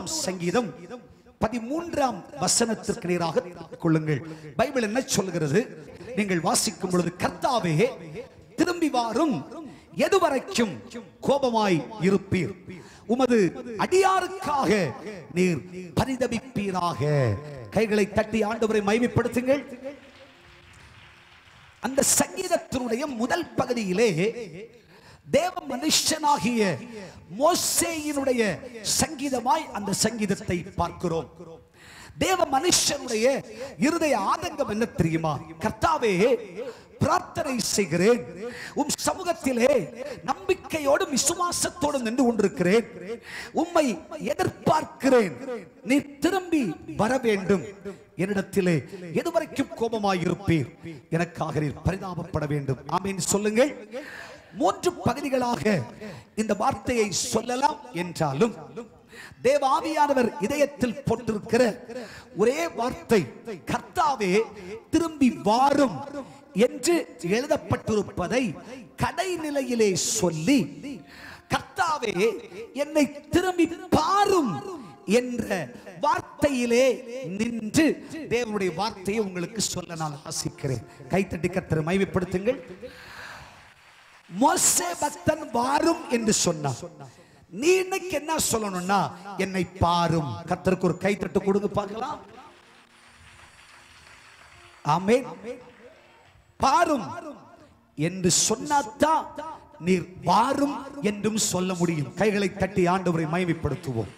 தொண்ணூறாம் சங்கீதம் பதிமூன்றாம் வசனத்திற்கு நேராக கொள்ளுங்கள் பைபிள் என்ன சொல்கிறது நீங்கள் வாசிக்கும் பொழுது கர்த்தாவே திரும்பி வாரும் எதுவரைக்கும் கோபமாய் இருப்பீர் உமது அடியாருக்காக நீர் பரிதபிப்பீராக கைகளை தட்டி ஆண்டவரை மைமைப்படுத்துங்கள் அந்த சங்கீதத்தினுடைய முதல் பகுதியிலே தேவ மனுஷனாகிய மோசேயினுடைய சங்கீதமாய் அந்த சங்கீதத்தை பார்க்கிறோம் தேவ மனுஷனுடைய இருதய ஆதங்கம் என்ன தெரியுமா கர்த்தாவே பிரார்த்தனை செய்கிறேன் உம் சமூகத்திலே நம்பிக்கையோடு விசுவாசத்தோடு நின்று கொண்டிருக்கிறேன் உம்மை எதிர்பார்க்கிறேன் நீ திரும்பி வர வேண்டும் என்னிடத்திலே எதுவரைக்கும் கோபமாயிருப்பீர் எனக்காக நீர் பரிதாபப்பட வேண்டும் ஆமீன் சொல்லுங்கள் மூன்று பகுதிகளாக இந்த வார்த்தையை சொல்லலாம் என்றாலும் தேவாவியானவர் இதயத்தில் போட்டிருக்கிற ஒரே வார்த்தை கர்த்தாவே திரும்பி வாரும் என்று எழுதப்பட்டிருப்பதை கடைநிலையிலே சொல்லி கர்த்தாவே என்னை திரும்பி பாரும் என்ற வார்த்தையிலே நின்று தேவனுடைய வார்த்தையை உங்களுக்கு சொல்ல நான் ஆசிக்கிறேன் கைத்தட்டி கர்த்தரை மைமைப்படுத்துங்கள் மோசே பக்தன் வாரும் என்று சொன்னான் நீ இன்னைக்கு என்ன சொல்லணும்னா என்னை பாரும் கர்த்தருக்கு ஒரு கைத்தட்டு கொடுங்க பார்க்கலாம் ஆமென் பாரும் என்று சொன்னாதான் நீர் வாரும் என்றும் சொல்ல முடியும் கைகளை தட்டி ஆண்டவரை மகிமைப்படுத்துவோம்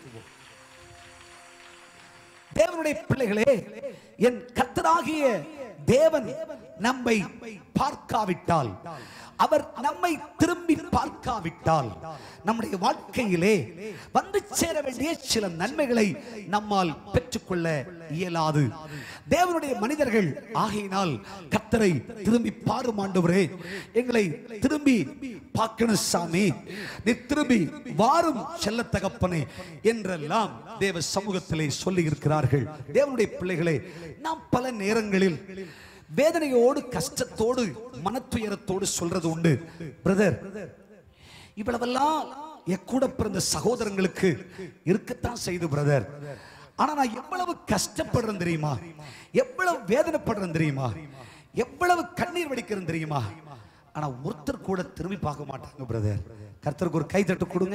தேவனுடைய பிள்ளைகளே என் கத்தராகிய தேவன் நம்மை பார்க்காவிட்டால் அவர் நம்மை திரும்பி பார்க்காவிட்டால் நம்முடைய வாழ்க்கையிலே வந்து சேர வேண்டிய சில நன்மைகளை நம்மால் பெற்றுக்கொள்ள இயலாது தேவனுடைய மனிதர்கள் ஆகையினால் கத்தரை திரும்பி பாரும் ஆண்டவரே எங்களை திரும்பி பார்க்கணும் சாமி நீ திரும்பி வாரும் செல்ல தகப்பனே என்றெல்லாம் தேவ சமூகத்திலே சொல்லி இருக்கிறார்கள் தேவனுடைய பிள்ளைகளே நாம் பல நேரங்களில் வேதனையோடு கஷ்டத்தோடு மனத்துயரத்தோடு சொல்றது உண்டு பிரதர் இவ்வளவெல்லாம் என் கூட பிறந்த சகோதரங்களுக்கு இருக்கத்தான் செய்து பிரதர் ஆனா நான் எவ்வளவு கஷ்டப்படுறேன் தெரியுமா எவ்வளவு வேதனைப்படுறேன் தெரியுமா எவ்வளவு கண்ணீர் வடிக்கிறேன் தெரியுமா ஆனா ஒருத்தர் கூட திரும்பி பார்க்க மாட்டாங்க பிரதர் கர்த்தருக்கு ஒரு கை தட்டு கொடுங்க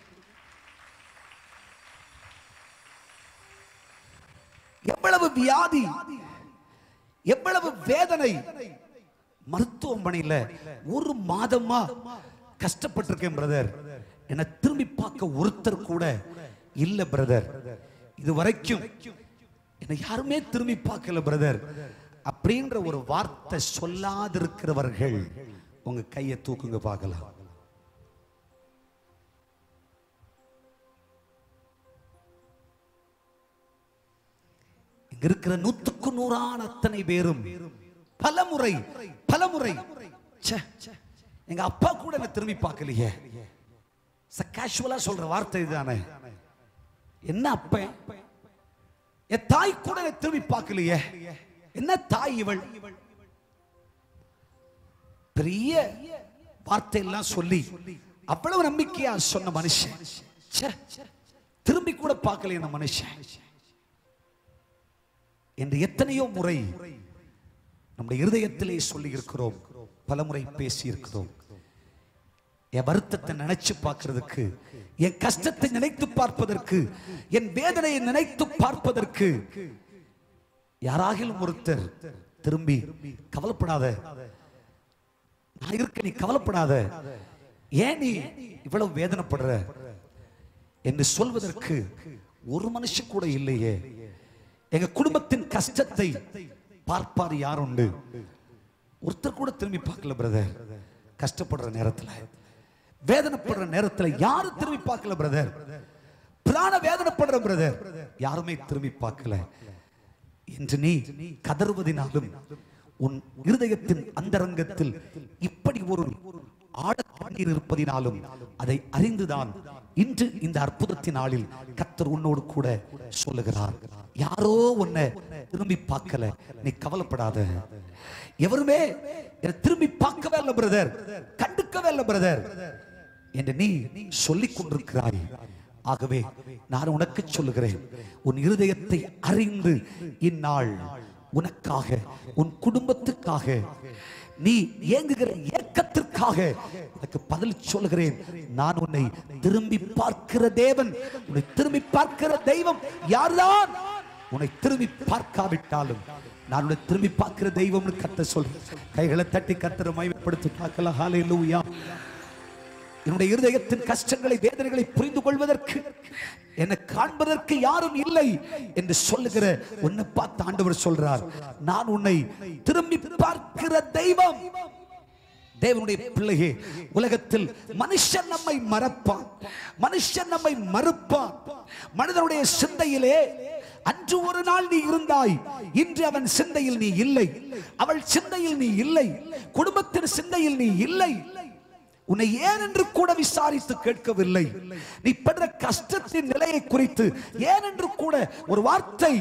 எவ்வளவு வியாதி எவ்வளவு வேதனை மருத்துவமனையில ஒரு மாதமா கஷ்டப்பட்டிருக்கேன் பிரதர் என்ன திரும்பி பார்க்க ஒருத்தர் கூட இல்ல பிரதர் இது வரைக்கும் என்னை யாருமே திரும்பி பார்க்கல பிரதர் அப்படின்ற ஒரு வார்த்தை சொல்லாதிருக்கிறவர்கள் உங்க கையை தூக்குங்க பார்க்கலாம் இங்க இருக்கிற நூத்துக்கு நூறான அத்தனை பேரும் பலமுறை பலமுறை ச்சே, எங்க அப்பா கூட என்ன திரும்பி பார்க்கலையே கேஷுவலா சொல்ற வார்த்தை இதுதானே என்ன அப்பன் என் தாய் கூட என்னை திரும்பி பார்க்கலையே என்ன தாய் இவள் பெரிய வார்த்தை எல்லாம் சொல்லி அவ்வளவு நம்பிக்கையா சொன்ன மனுஷன் ச்சே, திரும்பி கூட பார்க்கல இந்த மனுஷன் என்று எத்தனையோ முறை நம்முடைய இருதயத்திலே சொல்லி இருக்கிறோம் பலமுறை பேசி இருக்கிறோம் என் வருத்தத்தை நினைச்சு பார்க்கிறதுக்கு என் கஷ்டத்தை நினைத்து பார்ப்பதற்கு என் வேதனையை நினைத்து பார்ப்பதற்கு யாராகிலும் ஒருத்தர் திரும்பி கவலைப்படாத நான் இருக்க நீ கவலைப்படாத ஏன் நீ இவ்வளவு வேதனைப்படுற என்று சொல்வதற்கு ஒரு மனுஷன் கூட இல்லையே எங்க குடும்பத்தின் கஷ்டத்தை பார்ப்பார் யார் உண்டு ஒருத்தர் கூட திரும்பி பார்க்கல பிரதர் கஷ்டப்படுற நேரத்துல வேதனைப்படுற நேரத்துல யாரும் திரும்பி பார்க்கல பிரதர் பிராண வேதனைப்படுற பிரதர் யாருமே திரும்பி பார்க்கல என்று நீ கதறுவதினாலும் உன் இருதயத்தின் அந்தரங்கத்தில் இப்படி ஒரு ஆழ கண்ணீர் இருப்பதினாலும் அதை அறிந்துதான் இன்று இந்த அற்புதத்தின் நாளில் கத்தர் உன்னோடு கூட சொல்லுகிறார் யாரோ உன்னை திரும்பி பார்க்கல நீ கவலைப்படாத எவருமே என்னை திரும்பி பார்க்கவே இல்லை பிரதர் கண்டுக்கவே இல்லை பிரதர் என்று நீ சொல்லிக் கொண்டிருக்கிறாய் ஆகவே நான் உனக்கு சொல்லுகிறேன் உன் இருதயத்தை அறிந்து இந்நாள் உனக்காக உன் குடும்பத்துக்காக நீ ஏங்குகிற ஏக்கத்திற்காக உனக்கு பதில் சொல்கிறேன் நான் உன்னை திரும்பி பார்க்கிற தேவன் உன்னை திரும்பி பார்க்கிற தெய்வம் யார்தான் உன்னை திரும்பி பார்க்காவிட்டாலும் நான் உன்னை திரும்பி பார்க்கிற தெய்வம்னு கத்த சொல்றேன் கைகளை தட்டி கத்தரை மயப்படுத்தி பார்க்கலாம் ஹalleluya என்னுடைய இருதயத்தின் கஷ்டங்களை வேதனைகளை புரிந்து கொள்வதற்கு என்னை காண்பதற்கு யாரும் இல்லை என்று சொல்லுகிற உன்னை பார்த்து ஆண்டவர் சொல்றார் நான் உன்னை திரும்பி பார்க்கிற தெய்வம் தேவனுடைய பிள்ளையே உலகத்தில் மனுஷன் நம்மை மறப்பான் மனுஷன் நம்மை மறுப்பான் மனிதனுடைய சிந்தையிலே அன்று ஒரு நாள் நீ இருந்தாய் இன்று அவன் சிந்தையில் நீ இல்லை அவள் சிந்தையில் நீ இல்லை குடும்பத்தின் சிந்தையில் நீ இல்லை உன்னை ஏன் என்று கூட விசாரித்து கேட்கவில்லை நீ படுற கஷ்டத்தின் நிலையை குறித்து ஏன் என்று கூட ஒரு வார்த்தை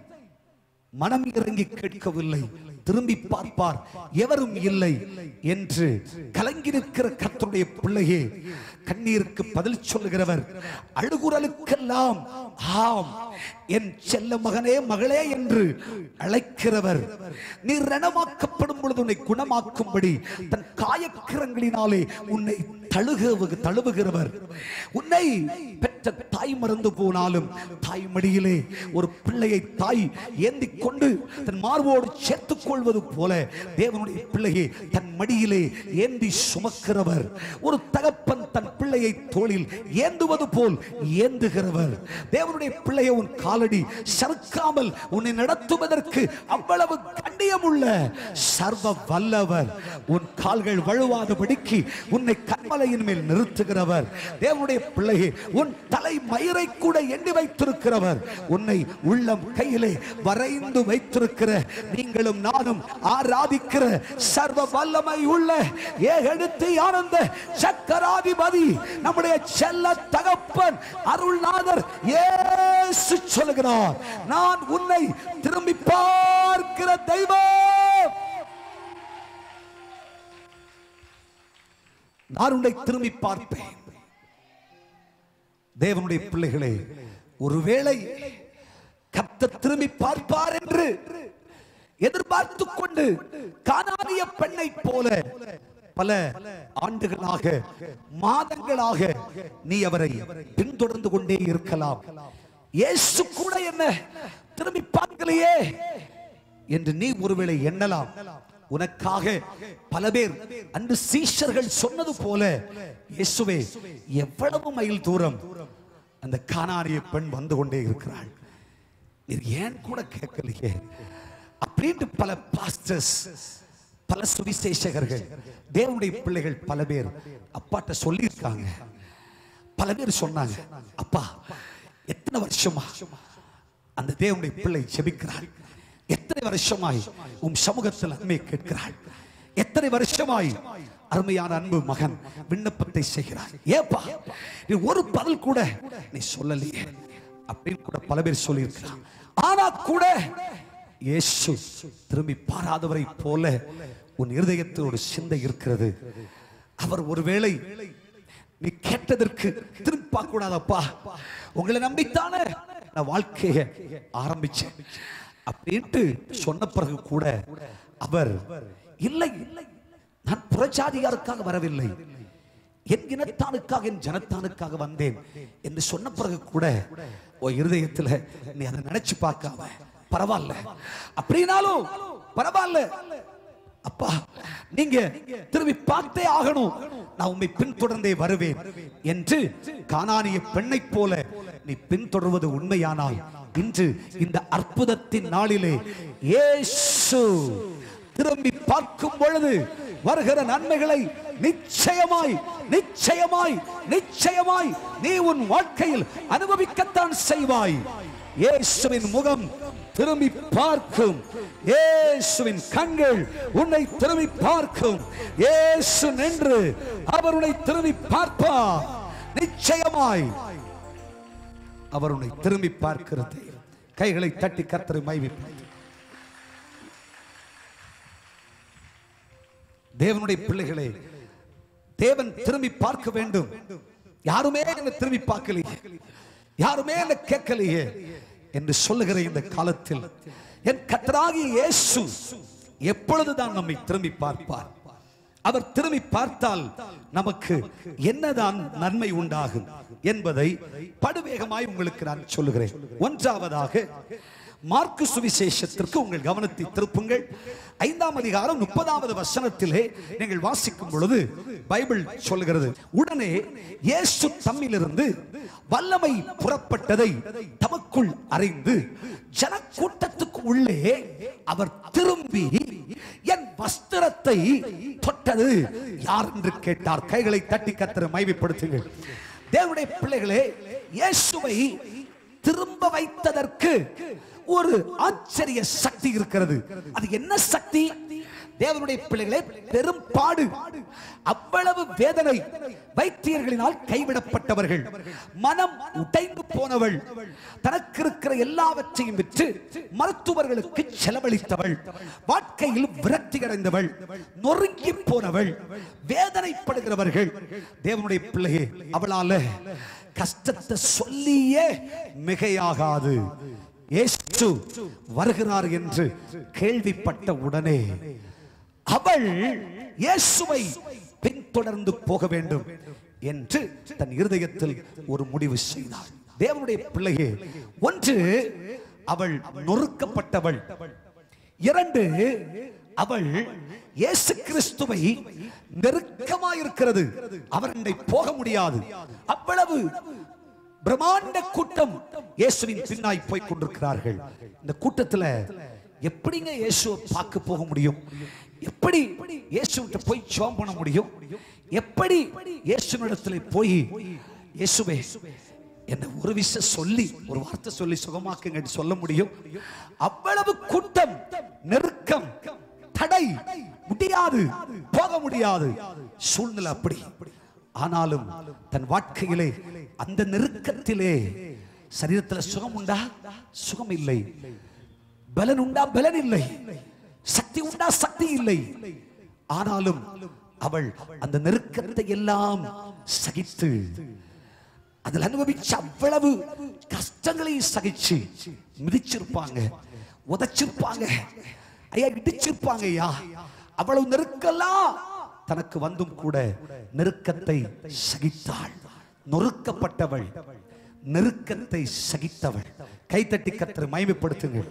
மனம் இறங்கி கேட்கவில்லை திரும்பி பார்ப்பார் எவரும் இல்லை என்று கலங்கி நிற்கிற கர்த்தருடைய பிள்ளையே கண்ணீருக்கு பதில் சொல்லுகிறவர் அழுகுரலுக்கெல்லாம் ஆம் என் செல்ல மகனே மகளே என்று அழைக்கிறவர் நீ ரணமாக்கப்படும் பொழுது உன்னை குணமாக்கும்படி தன் காயக்கிரங்களினாலே உன்னை தழுகு தழுவுகிறவர் உன்னை பெற்ற தாய் மறந்து போனாலும் தாய் மடியிலே ஒரு பிள்ளையை தாய் ஏந்தி கொண்டு தன் மார்போடு சேர்த்துக் கொள்வது போல தேவனுடைய பிள்ளையை தன் மடியிலே ஏந்தி சுமக்கிறவர் ஒரு தகப்பன் தன் பிள்ளையை தோளில் ஏந்துவது போல் ஏந்துகிறவர் தேவனுடைய பிள்ளையை உன் காலடி சறுக்காமல் உன்னை நடத்துவதற்கு அவ்வளவு கண்ணியமுள்ள சர்வ வல்லவர் உன் கால்கள் வழுவாதபடிக்கு உன்னை கண்மலையின் மேல் நிறுத்துகிறவர் தேவனுடைய பிள்ளையே உன் தலை மயிரை கூட எண்ணி வைத்திருக்கிறவர் உன்னை உள்ளம் கையிலே வரைந்து வைத்திருக்கிற நீங்களும் நானும் ஆராதிக்கிற சர்வ வல்லமை உள்ள ஏகெடுத்து ஆனந்த சக்கராதிபதி நம்முடைய செல்ல தகப்பன் அருள்நாதர் இயேசு சொல்லுகிறார் நான் உன்னை திரும்பி பார்க்கிற தெய்வம் நான் உன்னை திரும்பி பார்ப்பேன் தேவனுடைய பிள்ளைகளே ஒருவேளை கர்த்தர் திரும்பி பார்ப்பார் என்று எதிர்பார்த்து கொண்டு கானானிய பெண்ணை போல பல ஆண்டுகளாக மாதங்களாக நீ அவரை பின்தொடர்ந்து கொண்டே இருக்கலாம் இயேசு கூட என்ன திரும்பி பார்க்கலையே என்று நீ ஒருவேளை எண்ணலாம் உனக்காக பல பேர் அன்று சீஷர்கள் சொன்னது போல இயேசுவே எவ்வளவு மைல் தூரம் அந்த கானானிய பெண் வந்து கொண்டே இருக்கிறாள் நீர் ஏன் கூட கேட்கலையே அப்படின்ட்டு பல பாஸ்டர்ஸ் பல சுவிசேஷகர்கள் தேவனுடைய பிள்ளைகள் பல பேர் அப்பாட்ட சொல்லியிருக்காங்க பல பேர் சொன்னாங்க அப்பா எத்தனை வருஷமா அந்த தேவனுடைய பிள்ளை ஜெபிக்கிறாள் எத்தனை வருஷமாய் உம் சமூகத்தில் அண்மை கேட்கிறாள் எத்தனை வருஷமாய் அருமையான அன்பு மகன் விண்ணப்பத்தை செய்கிறார் ஏப்பா நீ ஒரு பதில் கூட நீ சொல்லலையே அப்படின்னு கூட பல பேர் சொல்லியிருக்கிறான் ஆனா கூட இயேசு திரும்பி பாராதவரை போல உன் இருதயத்தில் ஒரு சிந்தை இருக்கிறது அவர் ஒருவேளை நீ கேட்டதற்கு திரும்பி பார்க்க கூடாதப்பா உங்களை நம்பித்தானே நான் வாழ்க்கைய ஆரம்பிச்சேன் அப்படின்ட்டு சொன்ன பிறகு கூட அவர் இல்லை இல்லை நான் புறஜாதியாருக்காக வரவில்லை என் இனத்தானுக்காக என் ஜனத்தானுக்காக வந்தேன் என்று சொன்ன பிறகு கூட உன் இருதயத்துல நீ அதை நினைச்சு பார்க்காம பரவாயில்ல அப்படின்னாலும் பரவாயில்ல அப்பா நீங்க திரும்பி பார்த்தே ஆகணும் நான் உண்மை பின்தொடர்ந்தே வருவேன் என்று கானானிய பெண்ணைப் போல நீ பின்தொடர்வது உண்மையானால் இன்று இந்த அற்புதத்தின் நாளிலே இயேசு திரும்பி பார்க்கும் பொழுது வருகிற நன்மைகளை நிச்சயமாய் நிச்சயமாய் நிச்சயமாய் நீ உன் வாழ்க்கையில் அனுபவிக்கத்தான் செய்வாய் இயேசுவின் முகம் திரும்பி பார்க்கும் இயேசுவின் கண்கள் உன்னை திரும்பி பார்க்கும் இயேசு நின்று அவர் உன்னை திரும்பி பார்ப்பார் நிச்சயமாய் அவர் உன்னை திரும்பி பார்க்கிறது கைகளை தட்டி கத்தரை மைவிப்பார் தேவனுடைய பிள்ளைகளே தேவன் திரும்பி பார்க்க வேண்டும் யாருமே என்ன திரும்பி பார்க்கலையே யாருமே என்ன கேட்கலையே என்று சொல்லுகிற இந்த காலத்தில் என் கத்தராகிய இயேசு எப்பொழுதுதான் நம்மை திரும்பி பார்ப்பார் அவர் திரும்பி பார்த்தால் நமக்கு என்னதான் நன்மை உண்டாகும் என்பதை படுவேகமாய் உங்களுக்கு நான் சொல்லுகிறேன் ஒன்றாவதாக மார்க்கு சுவிசேஷத்திற்கு உங்கள் கவனத்தை திருப்புங்கள் ஐந்தாம் அதிகாரம் முப்பதாவது வசனத்திலே நீங்கள் வாசிக்கும் பொழுது பைபிள் சொல்லுகிறது உடனே இயேசு தம்மிலிருந்து வல்லமை புறப்பட்டதை தமக்குள் அறிந்து ஜனக்கூட்டத்துக்கு உள்ளே அவர் திரும்பி என் வஸ்திரத்தை தொட்டது யார் என்று கேட்டார் கைகளை தட்டி கத்திர மைமைப்படுத்துங்கள் தேவனுடைய பிள்ளைகளே இயேசுவை திரும்ப வைத்ததற்கு ஒரு ஆச்சரிய சக்தி இருக்கிறது அது என்ன சக்தி தேவனுடைய பிள்ளைகளே பெரும் பாடு அவ்வளவு வேதனை வைத்தியர்களினால் கைவிடப்பட்டவர்கள் மனம் உடைந்து போனவள் தனக்கு இருக்கிற எல்லாவற்றையும் விற்று மருத்துவர்களுக்கு செலவழித்தவள் வாழ்க்கையில் விரக்தி அடைந்தவள் நொறுங்கி போனவள் வேதனைப்படுகிறவர்கள் தேவனுடைய பிள்ளையே அவளால கஷ்டத்தை சொல்லியே மிகையாகாது இயேசு வருகிறார் என்று கேள்விப்பட்ட உடனே அவள் இயேசுவை பின்தொடர்ந்து போக வேண்டும் என்று தன் இருதயத்தில் ஒரு முடிவு செய்தாள் தேவனுடைய பிள்ளையே ஒன்று அவள் நொறுக்கப்பட்டவள் இரண்டு அவள் இயேசு கிறிஸ்துவை நெருக்கமாயிருக்கிறது அவரண்டை போக முடியாது அவ்வளவு பிரம்மாண்ட கூட்டம் இயேசுவின் பின்னாய் போய் கொண்டிருக்கிறார்கள் இந்த கூட்டத்துல எப்படிங்க இயேசுவை பார்க்க போக முடியும் எப்படி இயேசுவிட்ட போய் ஜெபம் பண்ண முடியும் எப்படி இயேசுவிடத்துல போய் இயேசுவே என்ன ஒரு விஷயம் சொல்லி ஒரு வார்த்தை சொல்லி சுகமாக்குங்க சொல்ல முடியும் அவ்வளவு கூட்டம் நெருக்கம் தடை முடியாது போக முடியாது சூழ்நிலை அப்படி ஆனாலும் தன் வாழ்க்கையிலே அந்த நெருக்கத்திலே சரீரத்தில் சுகம் உண்டா சுகம் இல்லை பலன் உண்டா பலன் இல்லை சக்தி உண்டா சக்தி இல்லை ஆனாலும் அவள் அந்த நெருக்கத்தை எல்லாம் சகித்து அதில் அனுபவிச்ச அவ்வளவு கஷ்டங்களை சகிச்சு மிதிச்சிருப்பாங்க உதைச்சிருப்பாங்க ஐயா இடிச்சிருப்பாங்க ஐயா அவ்வளவு நெருக்கலாம் தனக்கு வந்தும் கூட நெருக்கத்தை சகித்தாள் நொறுக்கப்பட்டவள் நெருக்கத்தை சகித்தவள் கைத்தட்டி கத்திர மயமைப்படுத்துங்கள்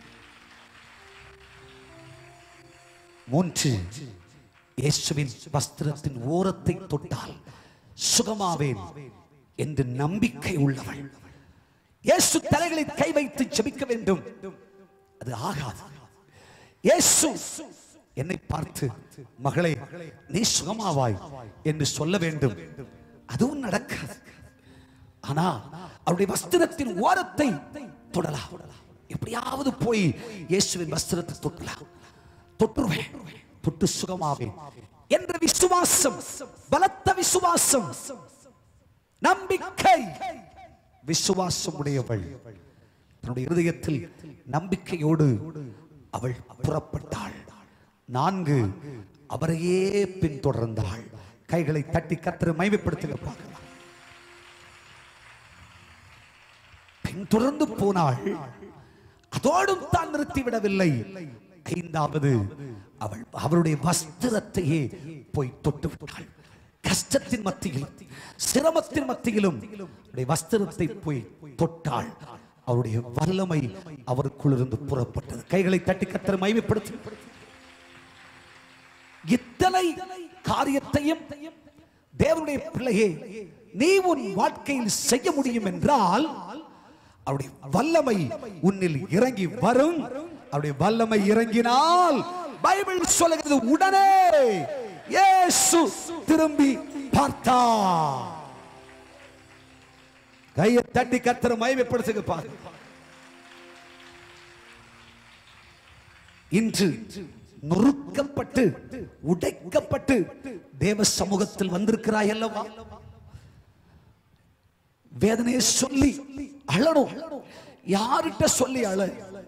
மூன்று இயேசுவின் வஸ்திரத்தின் ஓரத்தை தொட்டால் சுகமாவேன் என்று நம்பிக்கை உள்ளவள் இயேசு தலைகளில் கை வைத்து ஜெபிக்க வேண்டும் அது ஆகாது இயேசு என்னை பார்த்து மகளே நீ சுகமாவாய் என்று சொல்ல வேண்டும் அதுவும் நடக்காது ஆனா அவருடைய வஸ்திரத்தின் ஓரத்தை தொடலாம் எப்படியாவது போய் இயேசுவின் வஸ்திரத்தை தொட்டலாம் தொட்டுருவேன் தொட்டு சுகமாவேன் என்ற விசுவாசம் பலத்த விசுவாசம் நம்பிக்கை விசுவாசம் உடையவள் தன்னுடைய இருதயத்தில் நம்பிக்கையோடு அவள் புறப்பட்டாள் நான்கு அவரையே பின்தொடர்ந்தாள் கைகளை தட்டி கத்திர மைமைப்படுத்துக பார்க்கலாம் பின்தொடர்ந்து போனாள் அதோடும் தான் நிறுத்திவிடவில்லை ஐந்தாவது அவள் அவருடைய வஸ்திரத்தையே போய் தொட்டு விட்டாள் கஷ்டத்தின் மத்தியிலும் சிரமத்தின் மத்தியிலும் அவருடைய வஸ்திரத்தை போய் தொட்டாள் அவருடைய வல்லமை அவருக்குள் இருந்து புறப்பட்டது கைகளை தட்டி கத்திர மைமைப்படுத்தி இத்தனை காரியத்தையும் தேவனுடைய பிள்ளையே நீ உன் வாழ்க்கையில் செய்ய முடியும் என்றால் அவருடைய வல்லமை உன்னில் இறங்கி வரும் அவருடைய வல்லமை இறங்கினால் பைபிள் சொல்லுகிறது உடனே இயேசு திரும்பி பார்த்தா கையை தட்டி கத்திர மயமைப்படுத்துங்க பாருங்க இன்று நொறுக்கப்பட்டு உடைக்கப்பட்டு தேவ சமூகத்தில் வந்திருக்கிறாய் அல்லவா வேதனையை சொல்லி அழணும் யார்கிட்ட சொல்லி அழ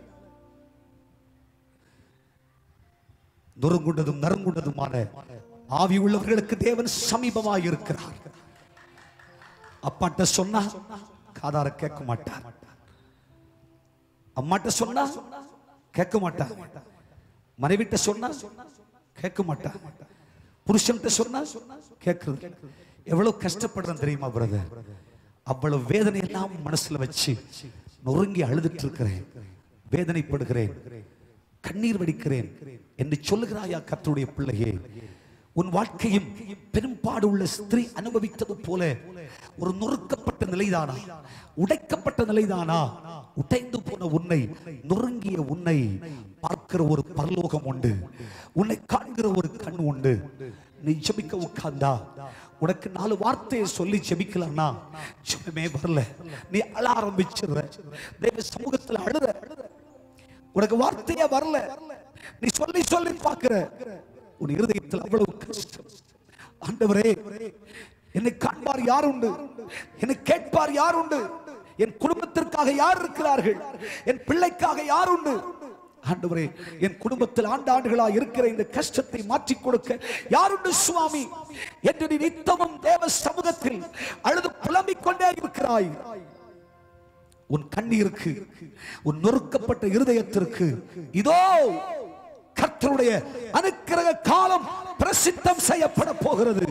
நொறுங்குண்டதும் நறுங்குண்டதுமான ஆவி உள்ளவர்களுக்கு தேவன் சமீபமாய் இருக்கிறார் அப்பாட்ட சொன்னா காதார கேட்க மாட்டார் அம்மாட்ட சொன்னா கேட்க மாட்டார் மனைவிட்ட சொன்னா கேட்க மாட்டார் புருஷன்கிட்ட சொன்னா கேட்கறது எவ்வளவு கஷ்டப்படுறேன் தெரியுமா பிரதர் அவ்வளவு வேதனை எல்லாம் மனசுல வச்சு நொறுங்கி அழுதுட்டு இருக்கிறேன் வேதனைப்படுகிறேன் கண்ணீர் வடிக்கிறேன் என்று சொல்லுகிறாயா கர்த்தருடைய பிள்ளையே உன் வாழ்க்கையும் பெரும்பாடு உள்ள ஸ்திரீ அனுபவித்தது போல ஒரு நொறுக்கப்பட்ட நிலைதானா உடைக்கப்பட்ட நிலைதானா உடைந்து போன உன்னை நொறுங்கிய உன்னை பார்க்கிற ஒரு பரலோகம் உண்டு உன்னை காண்கிற ஒரு கண் உண்டு நீ ஜெபிக்க உட்கார்ந்தா உனக்கு நாலு வார்த்தையை சொல்லி ஜெபிக்கலாம்னா ஜெபமே வரல நீ அழ ஆரம்பிச்சிடுற தேவ சமூகத்துல அழுற உனக்கு வார்த்தையே வரல நீ சொல்லி சொல்லி பார்க்கிற உன் இருதயத்தில் அவ்வளவு கஷ்டம் ஆண்டவரே என்னை காண்பார் யார் உண்டு என்னை கேட்பார் யார் உண்டு என் குடும்பத்திற்காக யார் இருக்கிறார்கள் என் பிள்ளைக்காக யார் உண்டு ஆண்டவரே என் குடும்பத்தில் ஆண்டு ஆண்டுகளா இருக்கிற இந்த கஷ்டத்தை மாற்றி கொடுக்க யாருண்டு சுவாமி என்று நீ நித்தமும் தேவ சமூகத்தில் அழுது புலம்பிக் கொண்டே இருக்கிறாய் உன் கண்ணீருக்கு உன் நொறுக்கப்பட்ட இருதயத்திற்கு இதோ கர்த்தருடைய அனுக்கிரக காலம் பிரசித்தம் செய்யப்பட போகிறது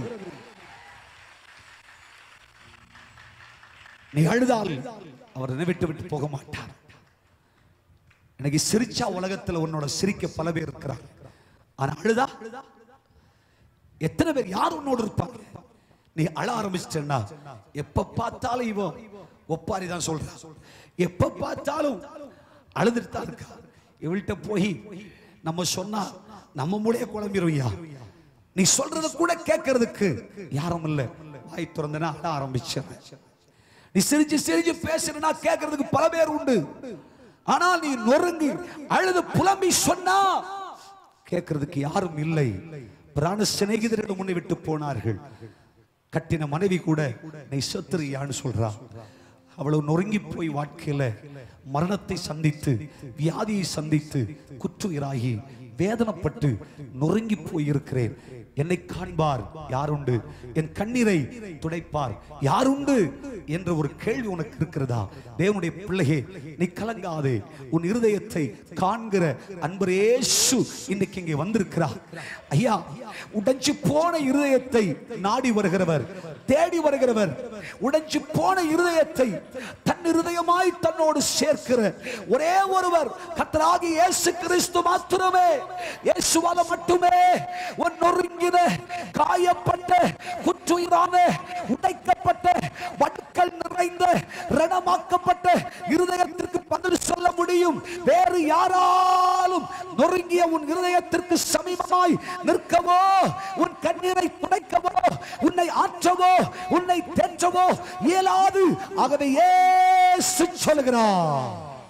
நீ அழுதால் அவர் நினைவிட்டு விட்டு போக மாட்டார் இன்னைக்கு சிரிச்சா உலகத்துல உன்னோட சிரிக்க பல பேர் இருக்கிறாங்க ஆனா அழுதா எத்தனை பேர் யார் உன்னோடு இருப்பாங்க நீ அழ ஆரம்பிச்சிட்டா எப்ப பார்த்தாலும் இவன் ஒப்பாரி தான் சொல்றா எப்ப பார்த்தாலும் அழுதுட்டு தான் இருக்கா இவள்கிட்ட போய் நம்ம சொன்னா நம்ம மூளைய குழம்பிருவியா நீ சொல்றத கூட கேட்கறதுக்கு யாரும் இல்ல வாய் திறந்தனா அழ ஆரம்பிச்சிடுறேன் நீ சிரிச்சு சிரிச்சு பேசுறனா கேட்கறதுக்கு பல பேர் உண்டு ஆனால் நீ நொறுங்கி அழுது புலம்பி சொன்னா கேட்கறதுக்கு யாரும் இல்லை பிராண சிநேகிதரிடம் முன்னே விட்டு போனார்கள் கட்டின மனைவி கூட நீ செத்துறியான்னு சொல்றா அவ்வளவு நொறுங்கி போய் வாழ்க்கையில மரணத்தை சந்தித்து வியாதியை சந்தித்து குற்றுயிராகி வேதனைப்பட்டு நொறுங்கி போய் இருக்கிறேன் என்னை காண்பார் யாருண்டு என் கண்ணீரை துடைப்பார் யாருண்டு என்ற ஒரு கேள்வி உனக்கு இருக்கிறதா தேவனுடைய பிள்ளையே நீ கலங்காதே உன் இருதயத்தை காண்கிற அன்பரேசு இன்னைக்கு இங்கே வந்திருக்கிறார் ஐயா உடைஞ்சு போன இருதயத்தை நாடி வருகிறவர் தேடி வருகிறவர் உடைஞ்சு போன இருதயத்தை தன் இருதயமாய் தன்னோடு சேர்க்கிற ஒரே ஒருவர் கத்தராகி இயேசு கிறிஸ்து மாத்திரமே இயேசுவால மட்டுமே உன் நொறுங்கின காயப்பட்ட குற்றுயிரான உடைக்கப்பட்ட வடுக்கள் நிறைந்த ரணமாக்கப்பட்ட இருதயத்திற்கு பதில் சொல்ல முடியும் வேறு யாராலும் நொறுங்கிய உன் இருதயத்திற்கு சமீபமாய் நிற்கவோ உன் கண்ணீரை துடைக்கவோ உன்னை ஆற்றவோ உன்னை தேற்றவோ இயலாது ஆகவே இயேசு சொல்கிறார்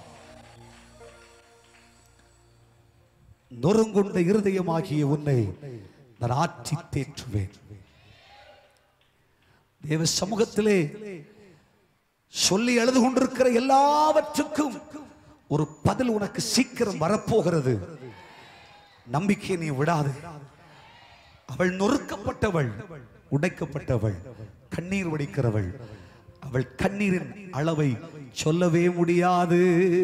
நொறுங்குண்ட இருதயமாகிய உன்னை நான் ஆற்றி தேற்றுவேன் தேவ சமூகத்திலே சொல்லி எழுது கொண்டிருக்கிற எல்லாவற்றுக்கும் ஒரு பதில் உனக்கு சீக்கிரம் வரப்போகிறது நம்பிக்கை நீ விடாது அவள் நொறுக்கப்பட்டவள் உடைக்கப்பட்டவள் கண்ணீர் வடிக்கிறவள் அவள் கண்ணீரின் அளவை சொல்லவே முடியாது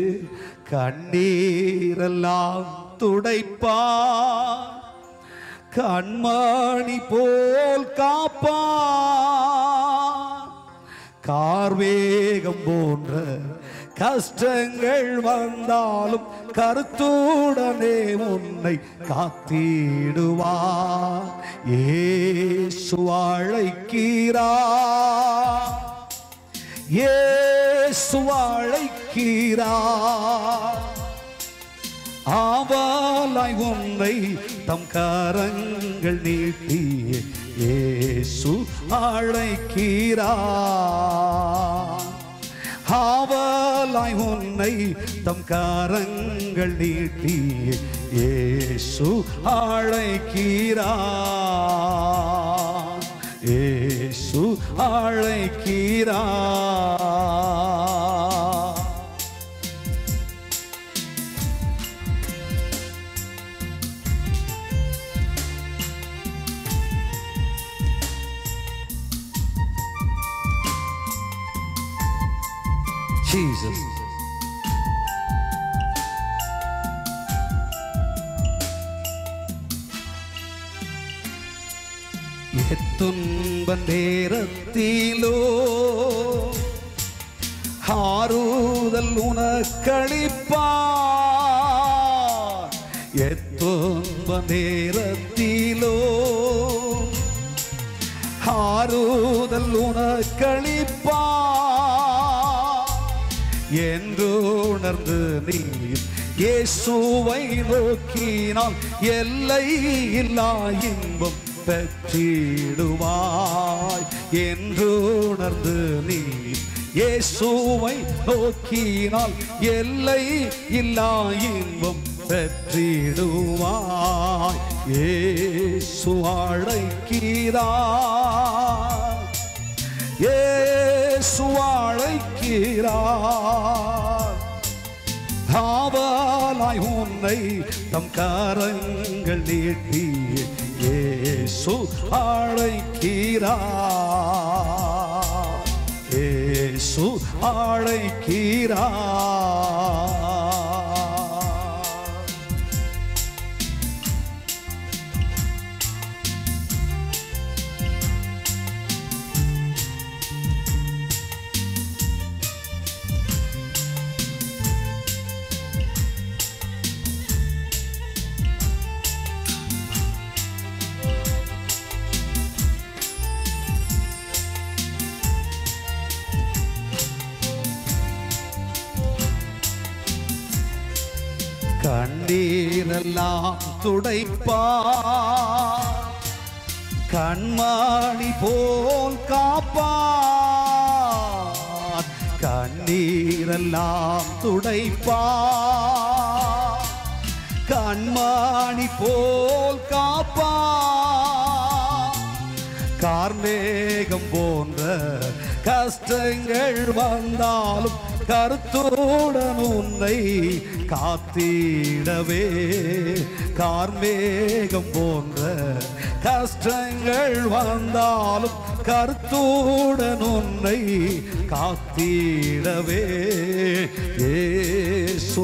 கண்ணீரெல்லாம் துடைப்பா கண்மணி போல் காப்பா கார்வேகம் போன்ற கஷ்டங்கள் வந்தாலும் கருத்துடனே உன்னை காத்திடுவா ஏசு அழைக்கிறா ஏசு அழைக்கிறா ஆவாலாய் உன்னை தம் கரங்கள் நீட்டி இயேசு அழைக்கிறா ஆவலாய் உன்னை தம் கரங்கள் நீட்டி இயேசு அழைக்கிறா இயேசு அழைக்கிறா Jesus. எத்துன்ப நேரத்திலோ ஆறுதல் உனக்களிப்பார் எத்துன்ப நேரத்திலோ ஆறுதல் உனக்களிப்பார் என்று உணர்ந்து நீ இயேசுவை நோக்கினால் எல்லை இல்லா இன்பம் பெற்றிடுவாய் என்று உணர்ந்து நீ இயேசுவை நோக்கினால் எல்லை இல்லா இன்பம் பெற்றிடுவாய் இயேசு அழைக்கிறார் இயேசு அழைக்கிறார் ஆவலாய் உன்னை தம் கரங்கள் நீட்டி இயேசு அழைக்கிறார் இயேசு அழைக்கிறார் கண்ணீரெல்லாம் துடைப்பா கண்மணி போல் காப்பா கண்ணீரெல்லாம் துடைப்பா கண்மணி போல் காப்பா கார்மேகம் போன்ற கஷ்டங்கள் வந்தாலும் கருத்துடன் உன்னை காத்திடவே கார்மேகம் போன்ற கஷ்டங்கள் வந்தாலும் கருத்துடன் உன்னை காத்திடவே ஏசு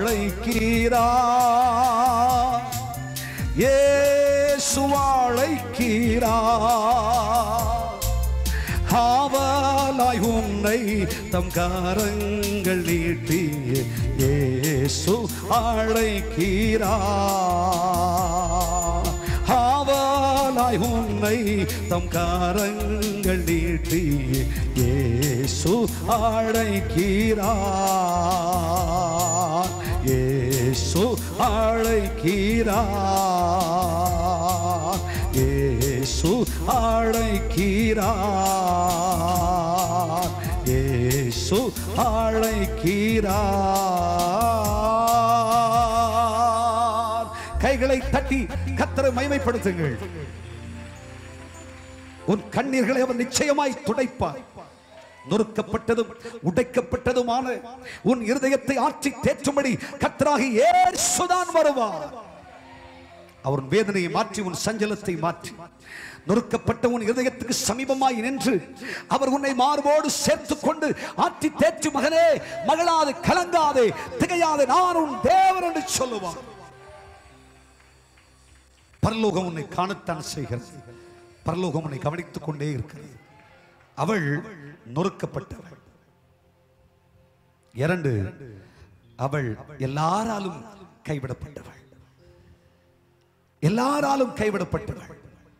அழைக்கிறார் இயேசு அழைக்கிறார் ஆவலாய் உன்னை தம் காரங்கள் நீட்டி இயேசு அழைக்கிறார் ஆவலாய் உன்னை தம் காரங்கள் நீட்டி இயேசு அழைக்கிறார் இயேசு அழைக்கிறார் இயேசு அழைக்கிறார் இயேசு அழைக்கிறார் கைகளை தட்டி கத்தரை மகிமைப்படுத்துங்கள் உன் கண்ணீர்களை அவர் நிச்சயமாய் துடைப்பார் நொறுக்கப்பட்டதும் உடைக்கப்பட்டதுமான உன் இருதயத்தை ஆற்றி தேற்றும்படி கத்தராகி இயேசுதான் வருவார் அவர் உன் வேதனையை மாற்றி உன் சஞ்சலத்தை மாற்றி நொறுக்கப்பட்ட உன் இருதயத்துக்கு சமீபமாய் நின்று அவர் உன்னை மார்போடு சேர்த்துக் கொண்டு ஆற்றி தேற்று மகனே மகளாது கலங்காதே திகையாதே நான் உன் தேவன் என்று சொல்லுவார் பரலோகம் உன்னை காணத்தான் செய்கிறது பரலோகம் உன்னை கவனித்துக் கொண்டே இருக்கிறது அவள் நொறுக்கப்பட்டவள் இரண்டு அவள் எல்லாராலும் கைவிடப்பட்டவள் எல்லாராலும் கைவிடப்பட்டவள்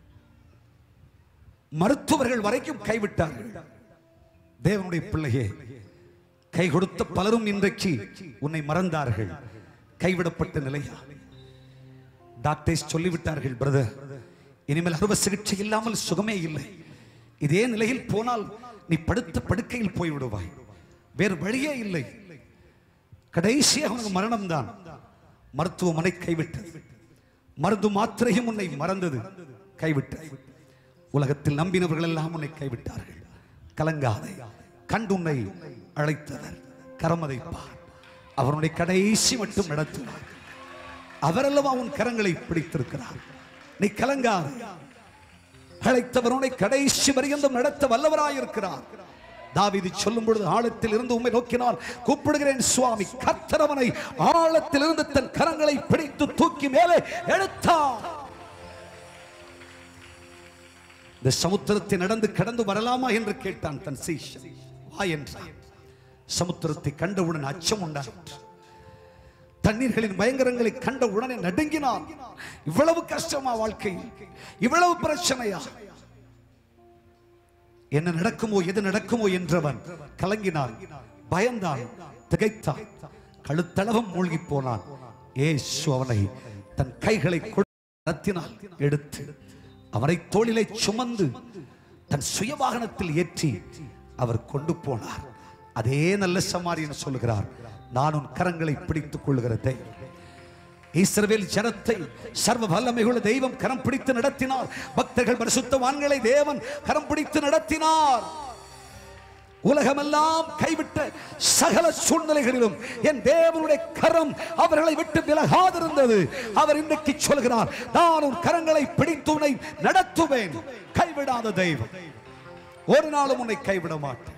மருத்துவர்கள் வரைக்கும் கைவிட்டார்கள் தேவனுடைய பிள்ளையே கை கொடுத்த பலரும் இன்றைக்கு உன்னை மறந்தார்கள் கைவிடப்பட்ட நிலையா டாக்டர்ஸ் சொல்லிவிட்டார்கள் பிரதர் இனிமேல் அறுவை சிகிச்சை இல்லாமல் சுகமே இல்லை இதே நிலையில் போனால் நீ படுத்த படுக்கையில் போய் விடுவாய் வேறு வழியே இல்லை கடைசியாக உனக்கு மரணம்தான் மருத்துவமனை கைவிட்டது மருந்து மாத்திரையும் உன்னை மறந்தது கைவிட்டது உலகத்தில் நம்பினவர்கள் எல்லாம் உன்னை கைவிட்டார்கள் கலங்காதே கண்டு உன்னை அழைத்தவர் கரமதைப்பார் அவருடைய கடைசி மட்டும் நடத்துவார் அவரல்லவா உன் கரங்களை பிடித்திருக்கிறார் நீ கலங்காதே அழைத்தவர் உன்னை கடைசி வரியந்தம் நடத்த வல்லவராயிருக்கிறார் தாவீது சொல்லும் பொழுது ஆழத்தில் இருந்து உம்மை நோக்கினால் கூப்பிடுகிறேன் சுவாமி கர்த்தரவனை ஆழத்தில் இருந்து தன் கரங்களை பிடித்து தூக்கி மேலே எடுத்தார் இந்த சமுத்திரத்தை நடந்து கடந்து வரலாமா என்று கேட்டான் தன் சீஷன் வா என்றான் சமுத்திரத்தை கண்டவுடன் அச்சம் உண்டாயிற்று தண்ணீர்களின் பயங்கரங்களை கண்ட உடனே நடுங்கினான் இவ்வளவு கஷ்டமா வாழ்க்கை இவ்வளவு பிரச்சனையா என்ன நடக்குமோ எது நடக்குமோ என்றவன் கலங்கினான் பயந்தான் திகைத்தான் கழுத்தளவும் மூழ்கி போனான் ஏசு அவனை தன் கைகளை நடத்தினால் எடுத்து அவனை தோளிலே சுமந்து தன் சுய வாகனத்தில் ஏற்றி அவர் கொண்டு போனார் அதே நல்ல சமாரியன் சொல்லுகிறார் நான் உன் கரங்களை பிடித்துக் கொள்கிற தெய்வம் இஸ்ரவேல் ஜனத்தை சர்வ வல்லமையுள்ள தெய்வம் கரம் பிடித்து நடத்தினார் பக்தர்கள் பரிசுத்தவான்களை தேவன் கரம் பிடித்து நடத்தினார் உலகமெல்லாம் கைவிட்ட சகல சூழ்நிலைகளிலும் என் தேவனுடைய கரம் அவர்களை விட்டு விலகாதிருந்தது அவர் இன்றைக்கு சொல்கிறார் நான் உன் கரங்களை பிடித்து உன்னை நடத்துவேன் கைவிடாத தெய்வம் ஒரு நாளும் உன்னை கைவிட மாட்டேன்